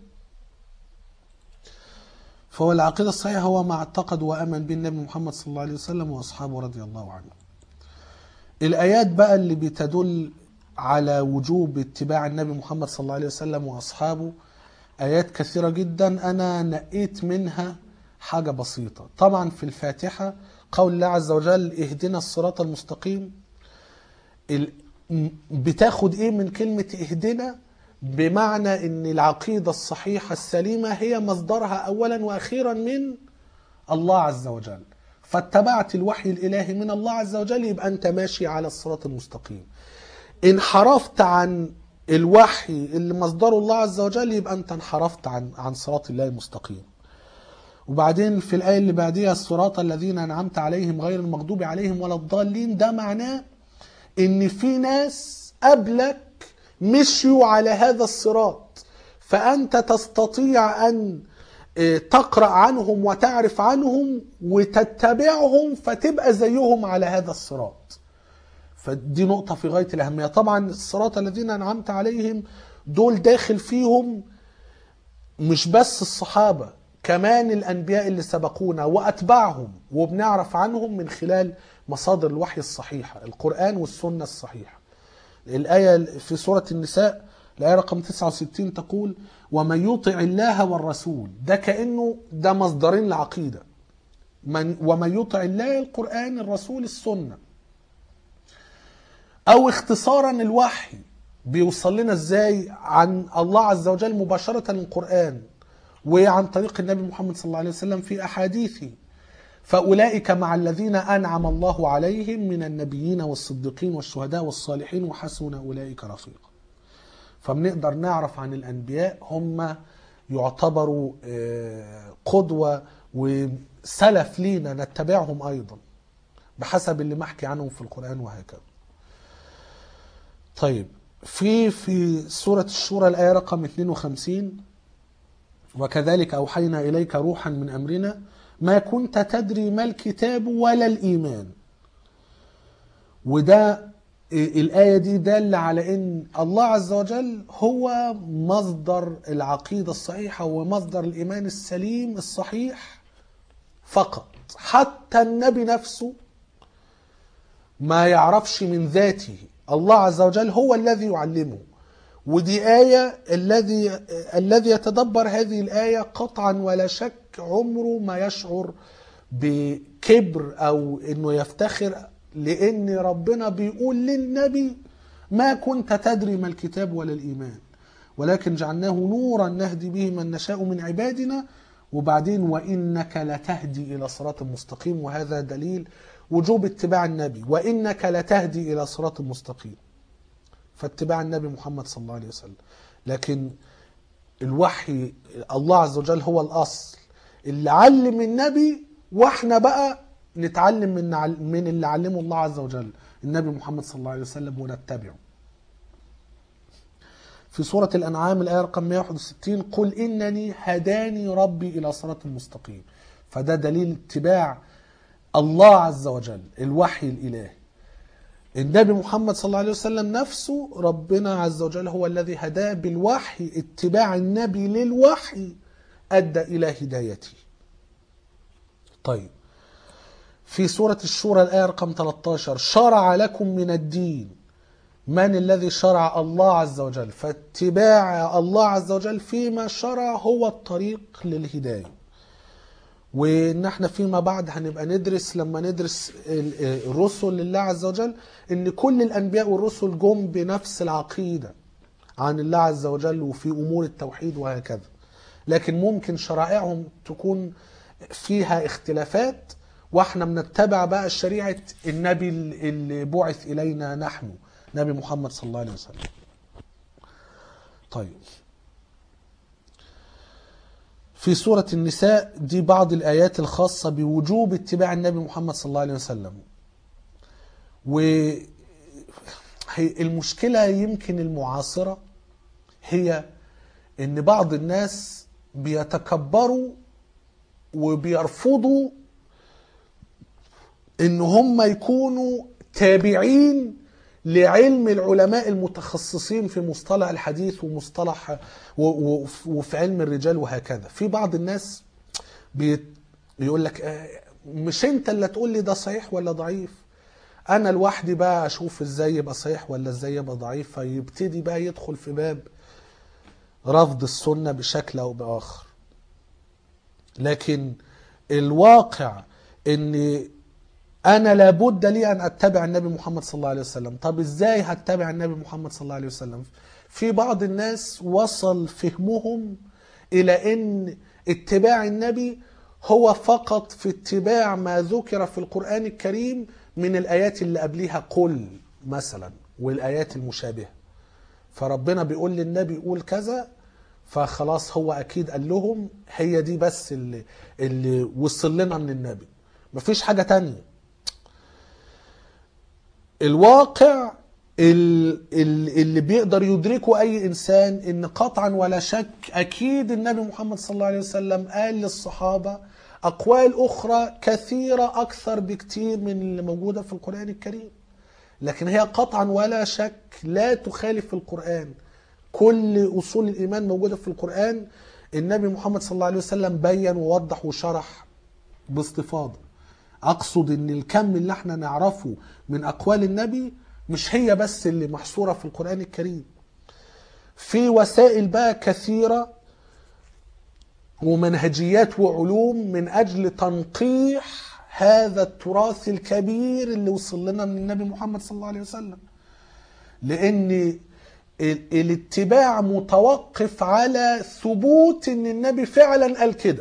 فهو العقيدة الصحيحة هو ما اعتقد وأمن به النبي محمد صلى الله عليه وسلم وأصحابه رضي الله عنهم الآيات بقى اللي بتدل على وجوب اتباع النبي محمد صلى الله عليه وسلم وأصحابه آيات كثيرة جدا أنا نقيت منها حاجة بسيطة طبعا في الفاتحة قول الله عز وجل اهدنا الصراط المستقيم ال- م- بتاخد ايه من كلمة اهدنا بمعنى ان العقيدة الصحيحة السليمة هي مصدرها اولا واخيرا من الله عز وجل فاتبعت الوحي الالهي من الله عز وجل يبقى انت ماشي على الصراط المستقيم انحرفت عن الوحي اللي مصدره الله عز وجل يبقى انت انحرفت عن عن صراط الله المستقيم وبعدين في الآية اللي بعديها الصراط الذين أنعمت عليهم غير المغضوب عليهم ولا الضالين ده معناه إن في ناس قبلك مشيوا على هذا الصراط فأنت تستطيع أن آه، تقرأ عنهم وتعرف عنهم وتتبعهم فتبقى زيهم على هذا الصراط فدي نقطة في غاية الأهمية طبعا الصراط الذين أنعمت عليهم دول داخل فيهم مش بس الصحابة كمان الأنبياء اللي سبقونا وأتباعهم وبنعرف عنهم من خلال مصادر الوحي الصحيحة القرآن والسنة الصحيحة الآية في سورة النساء الآية رقم 69 تقول ومن يطع الله والرسول ده كأنه ده مصدرين العقيدة من ومن يطع الله القرآن الرسول السنة أو اختصارا الوحي بيوصل لنا ازاي عن الله عز وجل مباشرة القرآن وعن طريق النبي محمد صلى الله عليه وسلم في أحاديثه فأولئك مع الذين أنعم الله عليهم من النبيين والصديقين والشهداء والصالحين وحسن أولئك رفيقا فبنقدر نعرف عن الأنبياء هم يعتبروا آه، قدوة وسلف لينا نتبعهم أيضا بحسب اللي محكي عنهم في القرآن وهكذا طيب في في سورة الشورى الآية رقم 52 وكذلك أوحينا إليك روحا من أمرنا ما كنت تدري ما الكتاب ولا الإيمان وده الآية دي دالة على أن الله عز وجل هو مصدر العقيدة الصحيحة ومصدر الإيمان السليم الصحيح فقط حتى النبي نفسه ما يعرفش من ذاته الله عز وجل هو الذي يعلمه ودي آية الذي الذي يتدبر هذه الآية قطعا ولا شك عمره ما يشعر بكبر أو إنه يفتخر لأن ربنا بيقول للنبي ما كنت تدري ما الكتاب ولا الإيمان ولكن جعلناه نورا نهدي به من نشاء من عبادنا وبعدين وإنك لتهدي إلى صراط مستقيم وهذا دليل وجوب اتباع النبي وإنك لتهدي إلى صراط مستقيم فاتباع النبي محمد صلى الله عليه وسلم لكن الوحي الله عز وجل هو الأصل اللي علم النبي واحنا بقى نتعلم من من اللي علمه الله عز وجل النبي محمد صلى الله عليه وسلم ونتبعه في سورة الأنعام الآية رقم 161 قل إنني هداني ربي إلى صراط مستقيم فده دليل اتباع الله عز وجل الوحي الإلهي النبي محمد صلى الله عليه وسلم نفسه ربنا عز وجل هو الذي هداه بالوحي اتباع النبي للوحي أدى إلى هدايته طيب في سورة الشورى الآية رقم 13 شرع لكم من الدين من الذي شرع الله عز وجل فاتباع الله عز وجل فيما شرع هو الطريق للهداية وان احنا فيما بعد هنبقى ندرس لما ندرس الرسل لله عز وجل ان كل الانبياء والرسل جم بنفس العقيدة عن الله عز وجل وفي امور التوحيد وهكذا لكن ممكن شرائعهم تكون فيها اختلافات واحنا بنتبع بقى شريعة النبي اللي بعث الينا نحن نبي محمد صلى الله عليه وسلم طيب في سورة النساء دي بعض الآيات الخاصة بوجوب اتباع النبي محمد صلى الله عليه وسلم والمشكلة يمكن المعاصرة هي ان بعض الناس بيتكبروا وبيرفضوا ان هم يكونوا تابعين لعلم العلماء المتخصصين في مصطلح الحديث ومصطلح وفي علم الرجال وهكذا في بعض الناس بيقول لك مش انت اللي تقول لي ده صحيح ولا ضعيف انا لوحدي بقى اشوف ازاي يبقى صحيح ولا ازاي يبقى ضعيف فيبتدي بقى يدخل في باب رفض السنة بشكل او باخر لكن الواقع ان انا لابد لي ان اتبع النبي محمد صلى الله عليه وسلم طب ازاي هتبع النبي محمد صلى الله عليه وسلم في بعض الناس وصل فهمهم الى ان اتباع النبي هو فقط في اتباع ما ذكر في القرآن الكريم من الآيات اللي قبليها قل مثلا والآيات المشابهة فربنا بيقول للنبي قول كذا فخلاص هو أكيد قال لهم هي دي بس اللي, اللي وصل لنا من النبي مفيش حاجة تانية الواقع اللي بيقدر يدركه اي انسان ان قطعا ولا شك اكيد النبي محمد صلى الله عليه وسلم قال للصحابه اقوال اخرى كثيره اكثر بكتير من اللي موجوده في القران الكريم لكن هي قطعا ولا شك لا تخالف القران كل اصول الايمان موجوده في القران النبي محمد صلى الله عليه وسلم بين ووضح وشرح باستفاضه اقصد ان الكم اللي احنا نعرفه من اقوال النبي مش هي بس اللي محصوره في القران الكريم في وسائل بقى كثيره ومنهجيات وعلوم من اجل تنقيح هذا التراث الكبير اللي وصل لنا من النبي محمد صلى الله عليه وسلم لان الاتباع متوقف على ثبوت ان النبي فعلا قال كده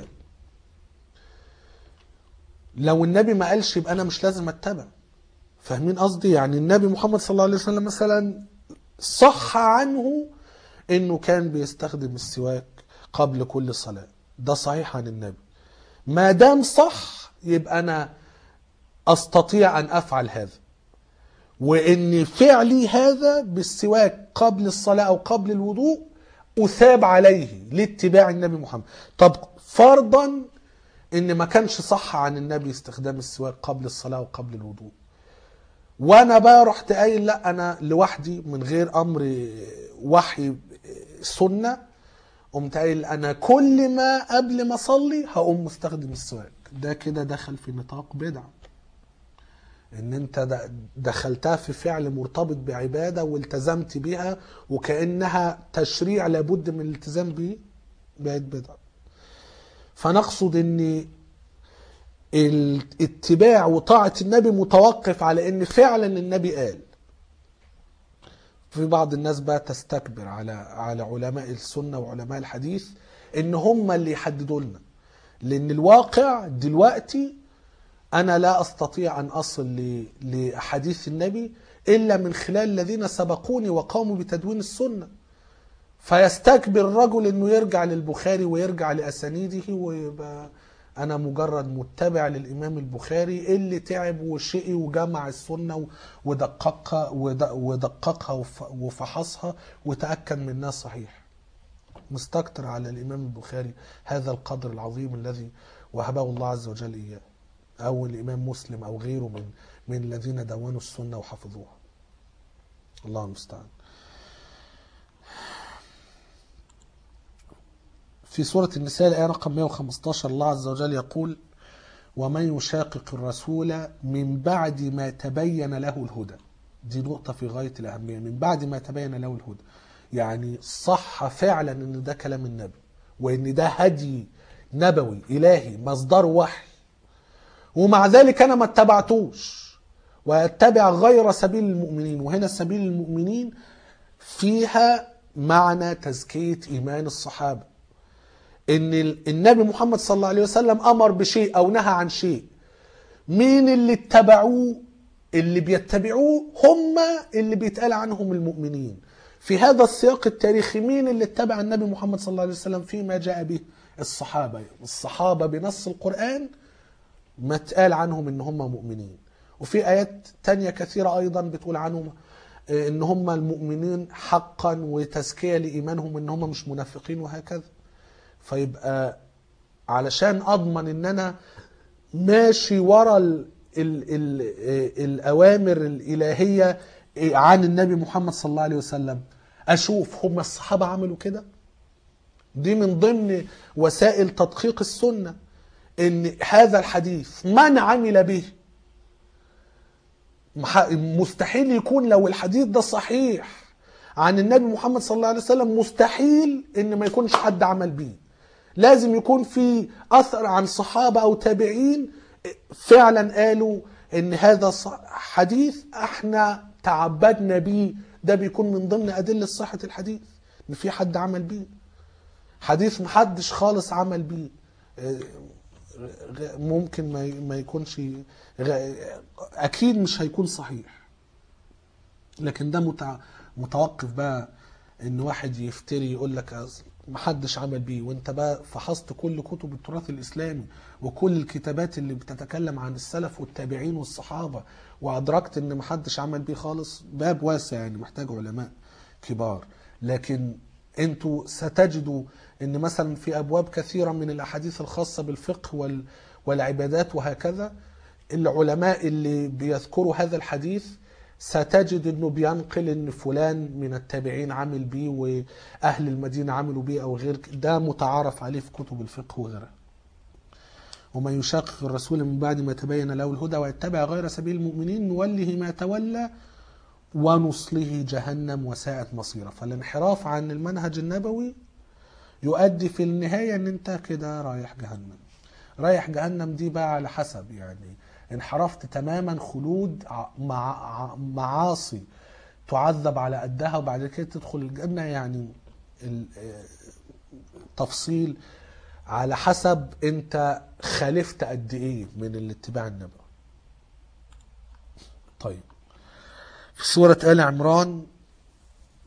لو النبي ما قالش يبقى انا مش لازم اتبع فاهمين قصدي يعني النبي محمد صلى الله عليه وسلم مثلا صح عنه انه كان بيستخدم السواك قبل كل صلاة ده صحيح عن النبي ما دام صح يبقى انا استطيع ان افعل هذا وان فعلي هذا بالسواك قبل الصلاة او قبل الوضوء اثاب عليه لاتباع النبي محمد طب فرضا ان ما كانش صح عن النبي استخدام السواك قبل الصلاة وقبل الوضوء وانا بقى رحت قايل لا انا لوحدي من غير امر وحي سنه قمت قايل انا كل ما قبل ما اصلي هقوم مستخدم السواك ده كده دخل في نطاق بدعه ان انت د- دخلتها في فعل مرتبط بعباده والتزمت بها وكانها تشريع لابد من الالتزام به بقت بدعه فنقصد ان الاتباع وطاعة النبي متوقف على ان فعلا النبي قال في بعض الناس بقى تستكبر على على علماء السنة وعلماء الحديث ان هم اللي يحددوا لنا لان الواقع دلوقتي انا لا استطيع ان اصل ل- لاحاديث النبي الا من خلال الذين سبقوني وقاموا بتدوين السنه فيستكبر الرجل انه يرجع للبخاري ويرجع لاسانيده ويبقى انا مجرد متبع للامام البخاري اللي تعب وشقي وجمع السنه و- ودققها ود- ودققها وف- وفحصها وتاكد من انها صحيح مستكتر على الامام البخاري هذا القدر العظيم الذي وهبه الله عز وجل اياه او الامام مسلم او غيره من من الذين دونوا السنه وحفظوها الله المستعان في سورة النساء الآية رقم 115 الله عز وجل يقول ومن يشاقق الرسول من بعد ما تبين له الهدى دي نقطة في غاية الأهمية من بعد ما تبين له الهدى يعني صح فعلا ان ده كلام النبي وان ده هدي نبوي إلهي مصدر وحي ومع ذلك أنا ما اتبعتوش واتبع غير سبيل المؤمنين وهنا سبيل المؤمنين فيها معنى تزكية إيمان الصحابة ان ال- النبي محمد صلى الله عليه وسلم امر بشيء او نهى عن شيء مين اللي اتبعوه اللي بيتبعوه هم اللي بيتقال عنهم المؤمنين في هذا السياق التاريخي مين اللي اتبع النبي محمد صلى الله عليه وسلم فيما جاء به الصحابة الصحابة بنص القرآن ما اتقال عنهم ان هم مؤمنين وفي ايات تانية كثيرة ايضا بتقول عنهم آه، ان هم المؤمنين حقا وتزكية لايمانهم ان هم مش منافقين وهكذا فيبقى علشان اضمن ان انا ماشي ورا ال ال ال الاوامر الالهيه عن النبي محمد صلى الله عليه وسلم اشوف هم الصحابه عملوا كده دي من ضمن وسائل تدقيق السنه ان هذا الحديث من عمل به مح- مستحيل يكون لو الحديث ده صحيح عن النبي محمد صلى الله عليه وسلم مستحيل ان ما يكونش حد عمل بيه لازم يكون في اثر عن صحابه او تابعين فعلا قالوا ان هذا ص- حديث احنا تعبدنا بيه ده بيكون من ضمن ادله صحه الحديث ان في حد عمل بيه حديث محدش خالص عمل بيه آه، غ- ممكن ما ي- ما يكونش غ- اكيد مش هيكون صحيح لكن ده متع... متوقف بقى ان واحد يفتري يقول لك أصل محدش عمل بيه وانت بقى فحصت كل كتب التراث الاسلامي وكل الكتابات اللي بتتكلم عن السلف والتابعين والصحابه وادركت ان محدش عمل بيه خالص باب واسع يعني محتاج علماء كبار لكن انتوا ستجدوا ان مثلا في ابواب كثيره من الاحاديث الخاصه بالفقه وال... والعبادات وهكذا العلماء اللي بيذكروا هذا الحديث ستجد انه بينقل ان فلان من التابعين عمل بيه واهل المدينه عملوا بيه او غير ك- ده متعارف عليه في كتب الفقه وغيرها. ومن يشاقق الرسول من بعد ما تبين له الهدى ويتبع غير سبيل المؤمنين نوله ما تولى ونصله جهنم وساءت مصيره فالانحراف عن المنهج النبوي يؤدي في النهايه ان انت كده رايح جهنم. رايح جهنم دي بقى على حسب يعني انحرفت تماما خلود ع- مع ع- معاصي تعذب على قدها وبعد كده تدخل الجنة يعني ال- آه، تفصيل على حسب انت خالفت قد ايه من الاتباع النبوي طيب في سورة آل عمران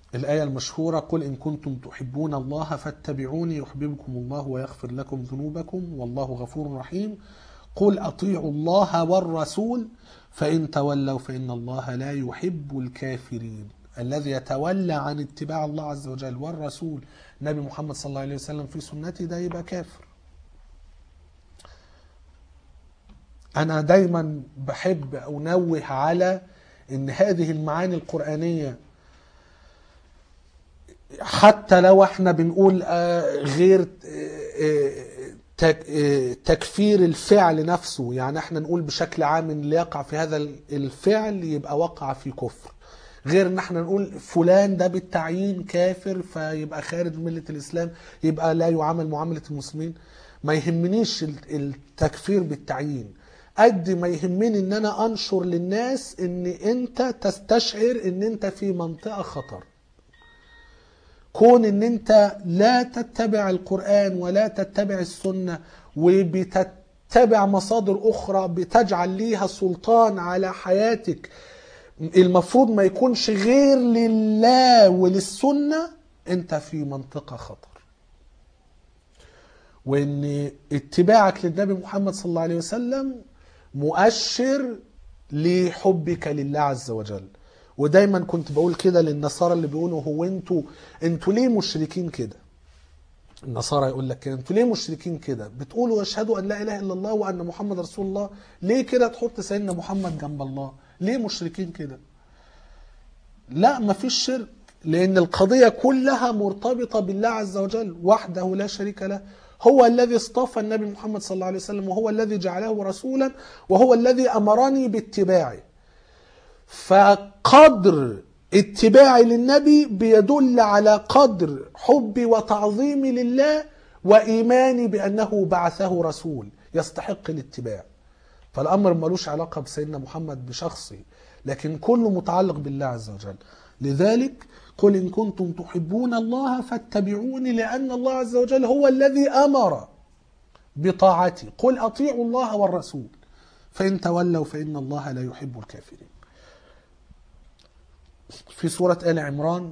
الآية المشهورة قل إن كنتم تحبون الله فاتبعوني يحببكم الله ويغفر لكم ذنوبكم والله غفور رحيم قل أطيعوا الله والرسول فإن تولوا فإن الله لا يحب الكافرين الذي يتولى عن اتباع الله عز وجل والرسول نبي محمد صلى الله عليه وسلم في سنته ده يبقى كافر أنا دايما بحب أنوه على أن هذه المعاني القرآنية حتى لو احنا بنقول آه، غير آه، آه، تك- آه، تكفير الفعل نفسه يعني احنا نقول بشكل عام ان اللي يقع في هذا الفعل يبقى وقع في كفر غير ان احنا نقول فلان ده بالتعيين كافر فيبقى خارج من ملة الاسلام يبقى لا يعامل معاملة المسلمين ما يهمنيش ال- التكفير بالتعيين قد ما يهمني ان انا انشر للناس ان انت تستشعر ان انت في منطقة خطر كون ان انت لا تتبع القرآن ولا تتبع السنة وبتتبع مصادر اخرى بتجعل ليها سلطان على حياتك المفروض ما يكونش غير لله وللسنة انت في منطقة خطر وان اتباعك للنبي محمد صلى الله عليه وسلم مؤشر لحبك لله عز وجل ودايما كنت بقول كده للنصارى اللي بيقولوا هو انتوا انتوا ليه مشركين كده النصارى يقول لك كده انتوا ليه مشركين كده بتقولوا اشهدوا ان لا اله الا الله وان محمد رسول الله ليه كده تحط سيدنا محمد جنب الله ليه مشركين كده لا مفيش شرك لان القضيه كلها مرتبطه بالله عز وجل وحده لا شريك له هو الذي اصطفى النبي محمد صلى الله عليه وسلم وهو الذي جعله رسولا وهو الذي امرني باتباعه فقدر اتباعي للنبي بيدل على قدر حبي وتعظيمي لله وايماني بانه بعثه رسول يستحق الاتباع فالامر ملوش علاقه بسيدنا محمد بشخصه لكن كله متعلق بالله عز وجل لذلك قل ان كنتم تحبون الله فاتبعوني لان الله عز وجل هو الذي امر بطاعتي قل اطيعوا الله والرسول فان تولوا فان الله لا يحب الكافرين في سورة آل عمران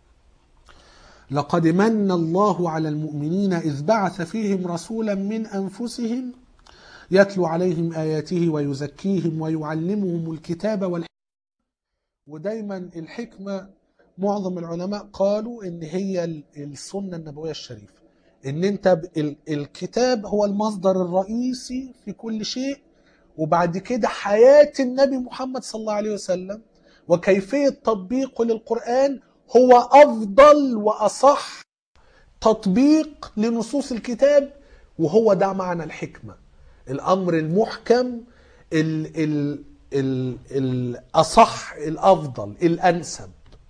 لقد من الله على المؤمنين إذ بعث فيهم رسولا من أنفسهم يتلو عليهم آياته ويزكيهم ويعلمهم الكتاب والحكمة ودايما الحكمة معظم العلماء قالوا إن هي ال- السنة النبوية الشريفة إن أنت ب- ال- الكتاب هو المصدر الرئيسي في كل شيء وبعد كده حياة النبي محمد صلى الله عليه وسلم وكيفية تطبيقه للقرآن هو أفضل وأصح تطبيق لنصوص الكتاب وهو ده معنى الحكمة الأمر المحكم ال ال ال الأصح الأفضل الأنسب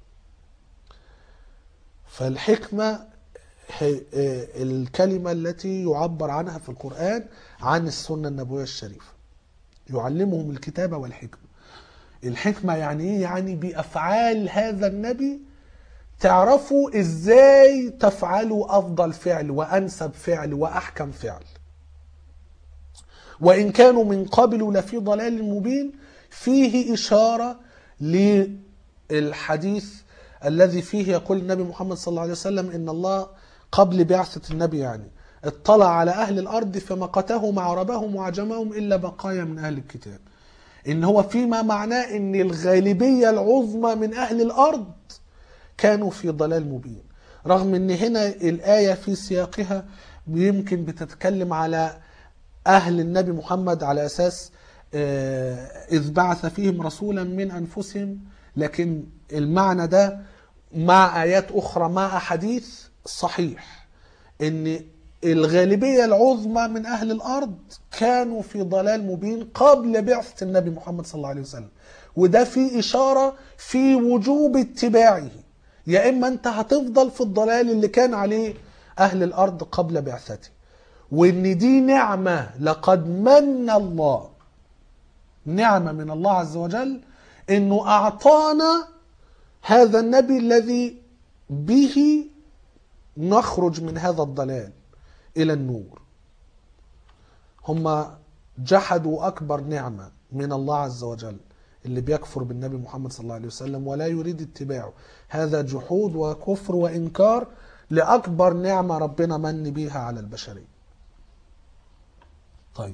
فالحكمة هي آه، الكلمة التي يعبر عنها في القرآن عن السنة النبوية الشريفة يعلمهم الكتاب والحكمة الحكمة يعني ايه؟ يعني بأفعال هذا النبي تعرفوا ازاي تفعلوا أفضل فعل وأنسب فعل وأحكم فعل وإن كانوا من قبل لفي ضلال مبين فيه إشارة للحديث الذي فيه يقول النبي محمد صلى الله عليه وسلم إن الله قبل بعثة النبي يعني اطلع على أهل الأرض فمقتهم وعربهم وعجمهم إلا بقايا من أهل الكتاب ان هو فيما معناه ان الغالبيه العظمى من اهل الارض كانوا في ضلال مبين رغم ان هنا الايه في سياقها يمكن بتتكلم على اهل النبي محمد على اساس آه، اذ بعث فيهم رسولا من انفسهم لكن المعنى ده مع ايات اخرى مع احاديث صحيح ان الغالبية العظمى من أهل الأرض كانوا في ضلال مبين قبل بعثة النبي محمد صلى الله عليه وسلم وده في إشارة في وجوب اتباعه يا إما أنت هتفضل في الضلال اللي كان عليه أهل الأرض قبل بعثته وإن دي نعمة لقد من الله نعمة من الله عز وجل إنه أعطانا هذا النبي الذي به نخرج من هذا الضلال الى النور هم جحدوا اكبر نعمه من الله عز وجل اللي بيكفر بالنبي محمد صلى الله عليه وسلم ولا يريد اتباعه هذا جحود وكفر وإنكار لأكبر نعمة ربنا من بيها على البشرية طيب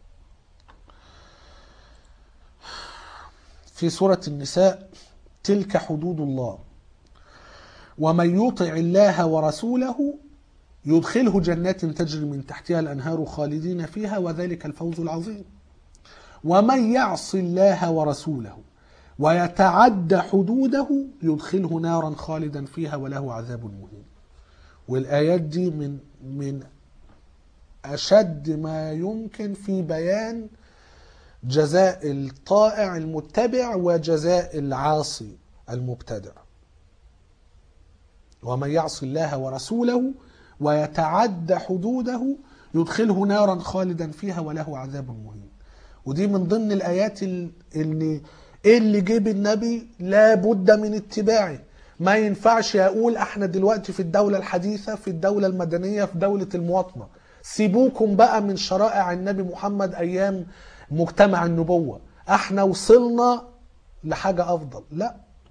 في سورة النساء تلك حدود الله ومن يطع الله ورسوله يدخله جنات تجري من تحتها الأنهار خالدين فيها وذلك الفوز العظيم ومن يعص الله ورسوله ويتعد حدوده يدخله نارا خالدا فيها وله عذاب مهين والآيات دي من من أشد ما يمكن في بيان جزاء الطائع المتبع وجزاء العاصي المبتدع ومن يعص الله ورسوله ويتعد حدوده يدخله نارا خالدا فيها وله عذاب مهين ودي من ضمن الايات ال- اللي اللي جيب النبي لا بد من اتباعه ما ينفعش اقول احنا دلوقتي في الدولة الحديثة في الدولة المدنية في دولة المواطنة سيبوكم بقى من شرائع النبي محمد ايام مجتمع النبوة احنا وصلنا لحاجة افضل لا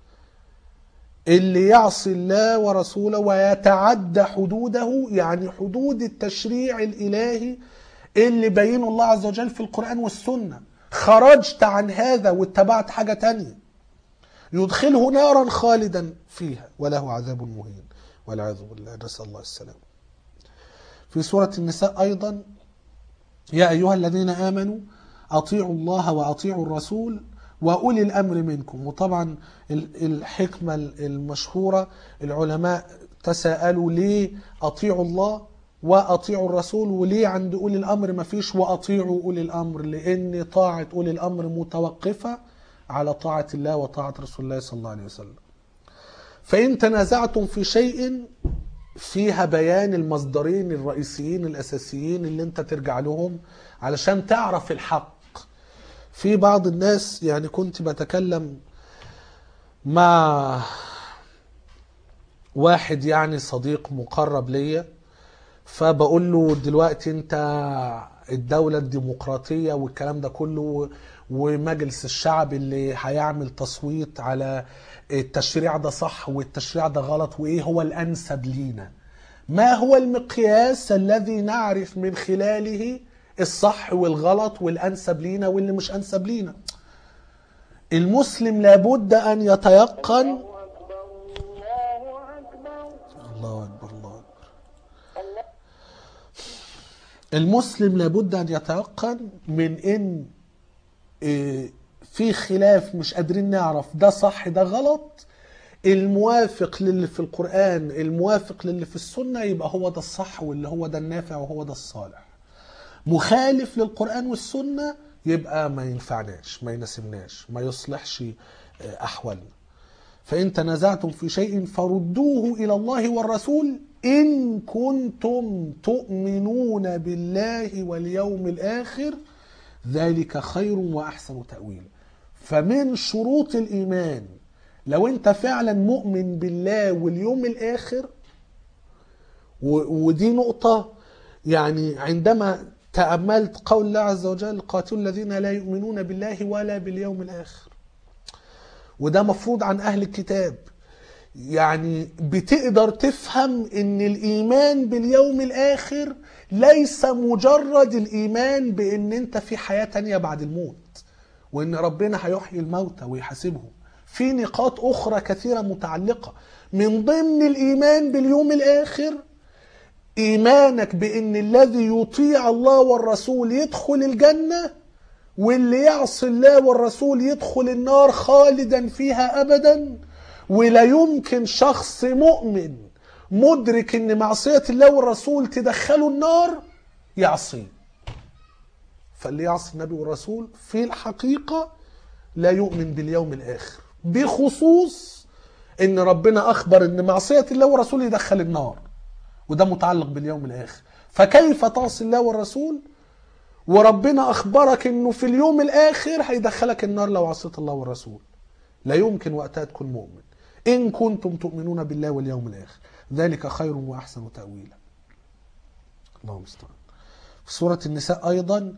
اللي يعصي الله ورسوله ويتعدى حدوده يعني حدود التشريع الإلهي اللي بينه الله عز وجل في القرآن والسنة خرجت عن هذا واتبعت حاجة تانية يدخله نارا خالدا فيها وله عذاب مهين والعياذ بالله نسأل الله السلام في سورة النساء أيضا يا أيها الذين آمنوا أطيعوا الله وأطيعوا الرسول وأولي الأمر منكم وطبعا ال- الحكمة المشهورة العلماء تساءلوا ليه أطيعوا الله وأطيعوا الرسول وليه عند أولي الأمر ما فيش وأطيعوا أولي الأمر لأن طاعة أولي الأمر متوقفة على طاعة الله وطاعة رسول الله صلى الله عليه وسلم فإن تنازعتم في شيء فيها بيان المصدرين الرئيسيين الأساسيين اللي انت ترجع لهم علشان تعرف الحق في بعض الناس يعني كنت بتكلم مع واحد يعني صديق مقرب ليا فبقول له دلوقتي انت الدولة الديمقراطية والكلام ده كله ومجلس الشعب اللي هيعمل تصويت على التشريع ده صح والتشريع ده غلط وايه هو الانسب لينا ما هو المقياس الذي نعرف من خلاله الصح والغلط والانسب لينا واللي مش انسب لينا المسلم لابد ان يتيقن الله أكبر الله أكبر الله اكبر الله اكبر المسلم لابد ان يتيقن من ان إيه، في خلاف مش قادرين نعرف ده صح ده غلط الموافق للي في القرآن الموافق للي في السنة يبقى هو ده الصح واللي هو ده النافع وهو ده الصالح مخالف للقرآن والسنة يبقى ما ينفعناش ما يناسبناش ما يصلحش آه، أحوالنا فإن تنازعتم في شيء فردوه إلى الله والرسول إن كنتم تؤمنون بالله واليوم الآخر ذلك خير وأحسن تأويلا فمن شروط الإيمان لو أنت فعلا مؤمن بالله واليوم الآخر و- ودي نقطة يعني عندما تأملت قول الله عز وجل قاتلوا الذين لا يؤمنون بالله ولا باليوم الآخر وده مفروض عن أهل الكتاب يعني بتقدر تفهم ان الايمان باليوم الاخر ليس مجرد الايمان بان انت في حياة تانية بعد الموت وان ربنا هيحيي الموتى ويحاسبهم في نقاط اخرى كثيرة متعلقة من ضمن الايمان باليوم الاخر ايمانك بان الذي يطيع الله والرسول يدخل الجنة واللي يعصي الله والرسول يدخل النار خالدا فيها ابدا ولا يمكن شخص مؤمن مدرك ان معصية الله والرسول تدخله النار يعصيه فاللي يعصي النبي والرسول في الحقيقة لا يؤمن باليوم الآخر بخصوص ان ربنا اخبر ان معصية الله والرسول يدخل النار وده متعلق باليوم الآخر فكيف تعصي الله والرسول وربنا اخبرك انه في اليوم الاخر هيدخلك النار لو عصيت الله والرسول لا يمكن وقتها تكون مؤمن إن كنتم تؤمنون بالله واليوم الآخر ذلك خير وأحسن تأويلا اللهم المستعان في سورة النساء أيضا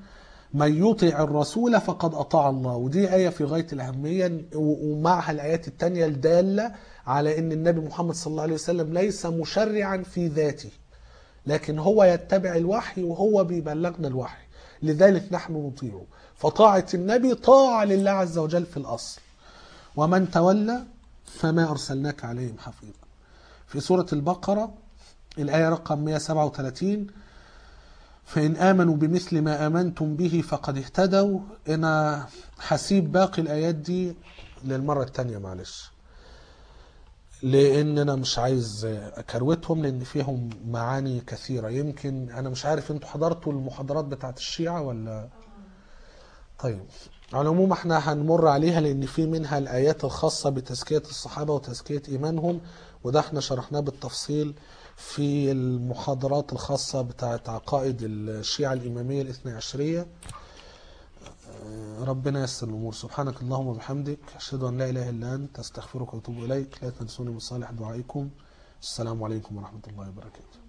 من يطع الرسول فقد أطاع الله ودي آية في غاية الأهمية و- ومعها الآيات التانية الدالة على أن النبي محمد صلى الله عليه وسلم ليس مشرعا في ذاته لكن هو يتبع الوحي وهو بيبلغنا الوحي لذلك نحن نطيعه فطاعة النبي طاعة لله عز وجل في الأصل ومن تولى فما أرسلناك عليهم حفيظا في سورة البقرة الآية رقم 137 فإن آمنوا بمثل ما آمنتم به فقد اهتدوا أنا هسيب باقي الآيات دي للمرة التانية معلش لان انا مش عايز اكروتهم لان فيهم معاني كثيره يمكن انا مش عارف انتوا حضرتوا المحاضرات بتاعت الشيعه ولا طيب على العموم احنا هنمر عليها لان في منها الايات الخاصه بتزكيه الصحابه وتزكيه ايمانهم وده احنا شرحناه بالتفصيل في المحاضرات الخاصه بتاعت عقائد الشيعه الاماميه الاثنى عشريه ربنا يسر الامور سبحانك اللهم وبحمدك اشهد ان لا اله الا انت استغفرك واتوب اليك لا تنسوني من صالح دعائكم السلام عليكم ورحمه الله وبركاته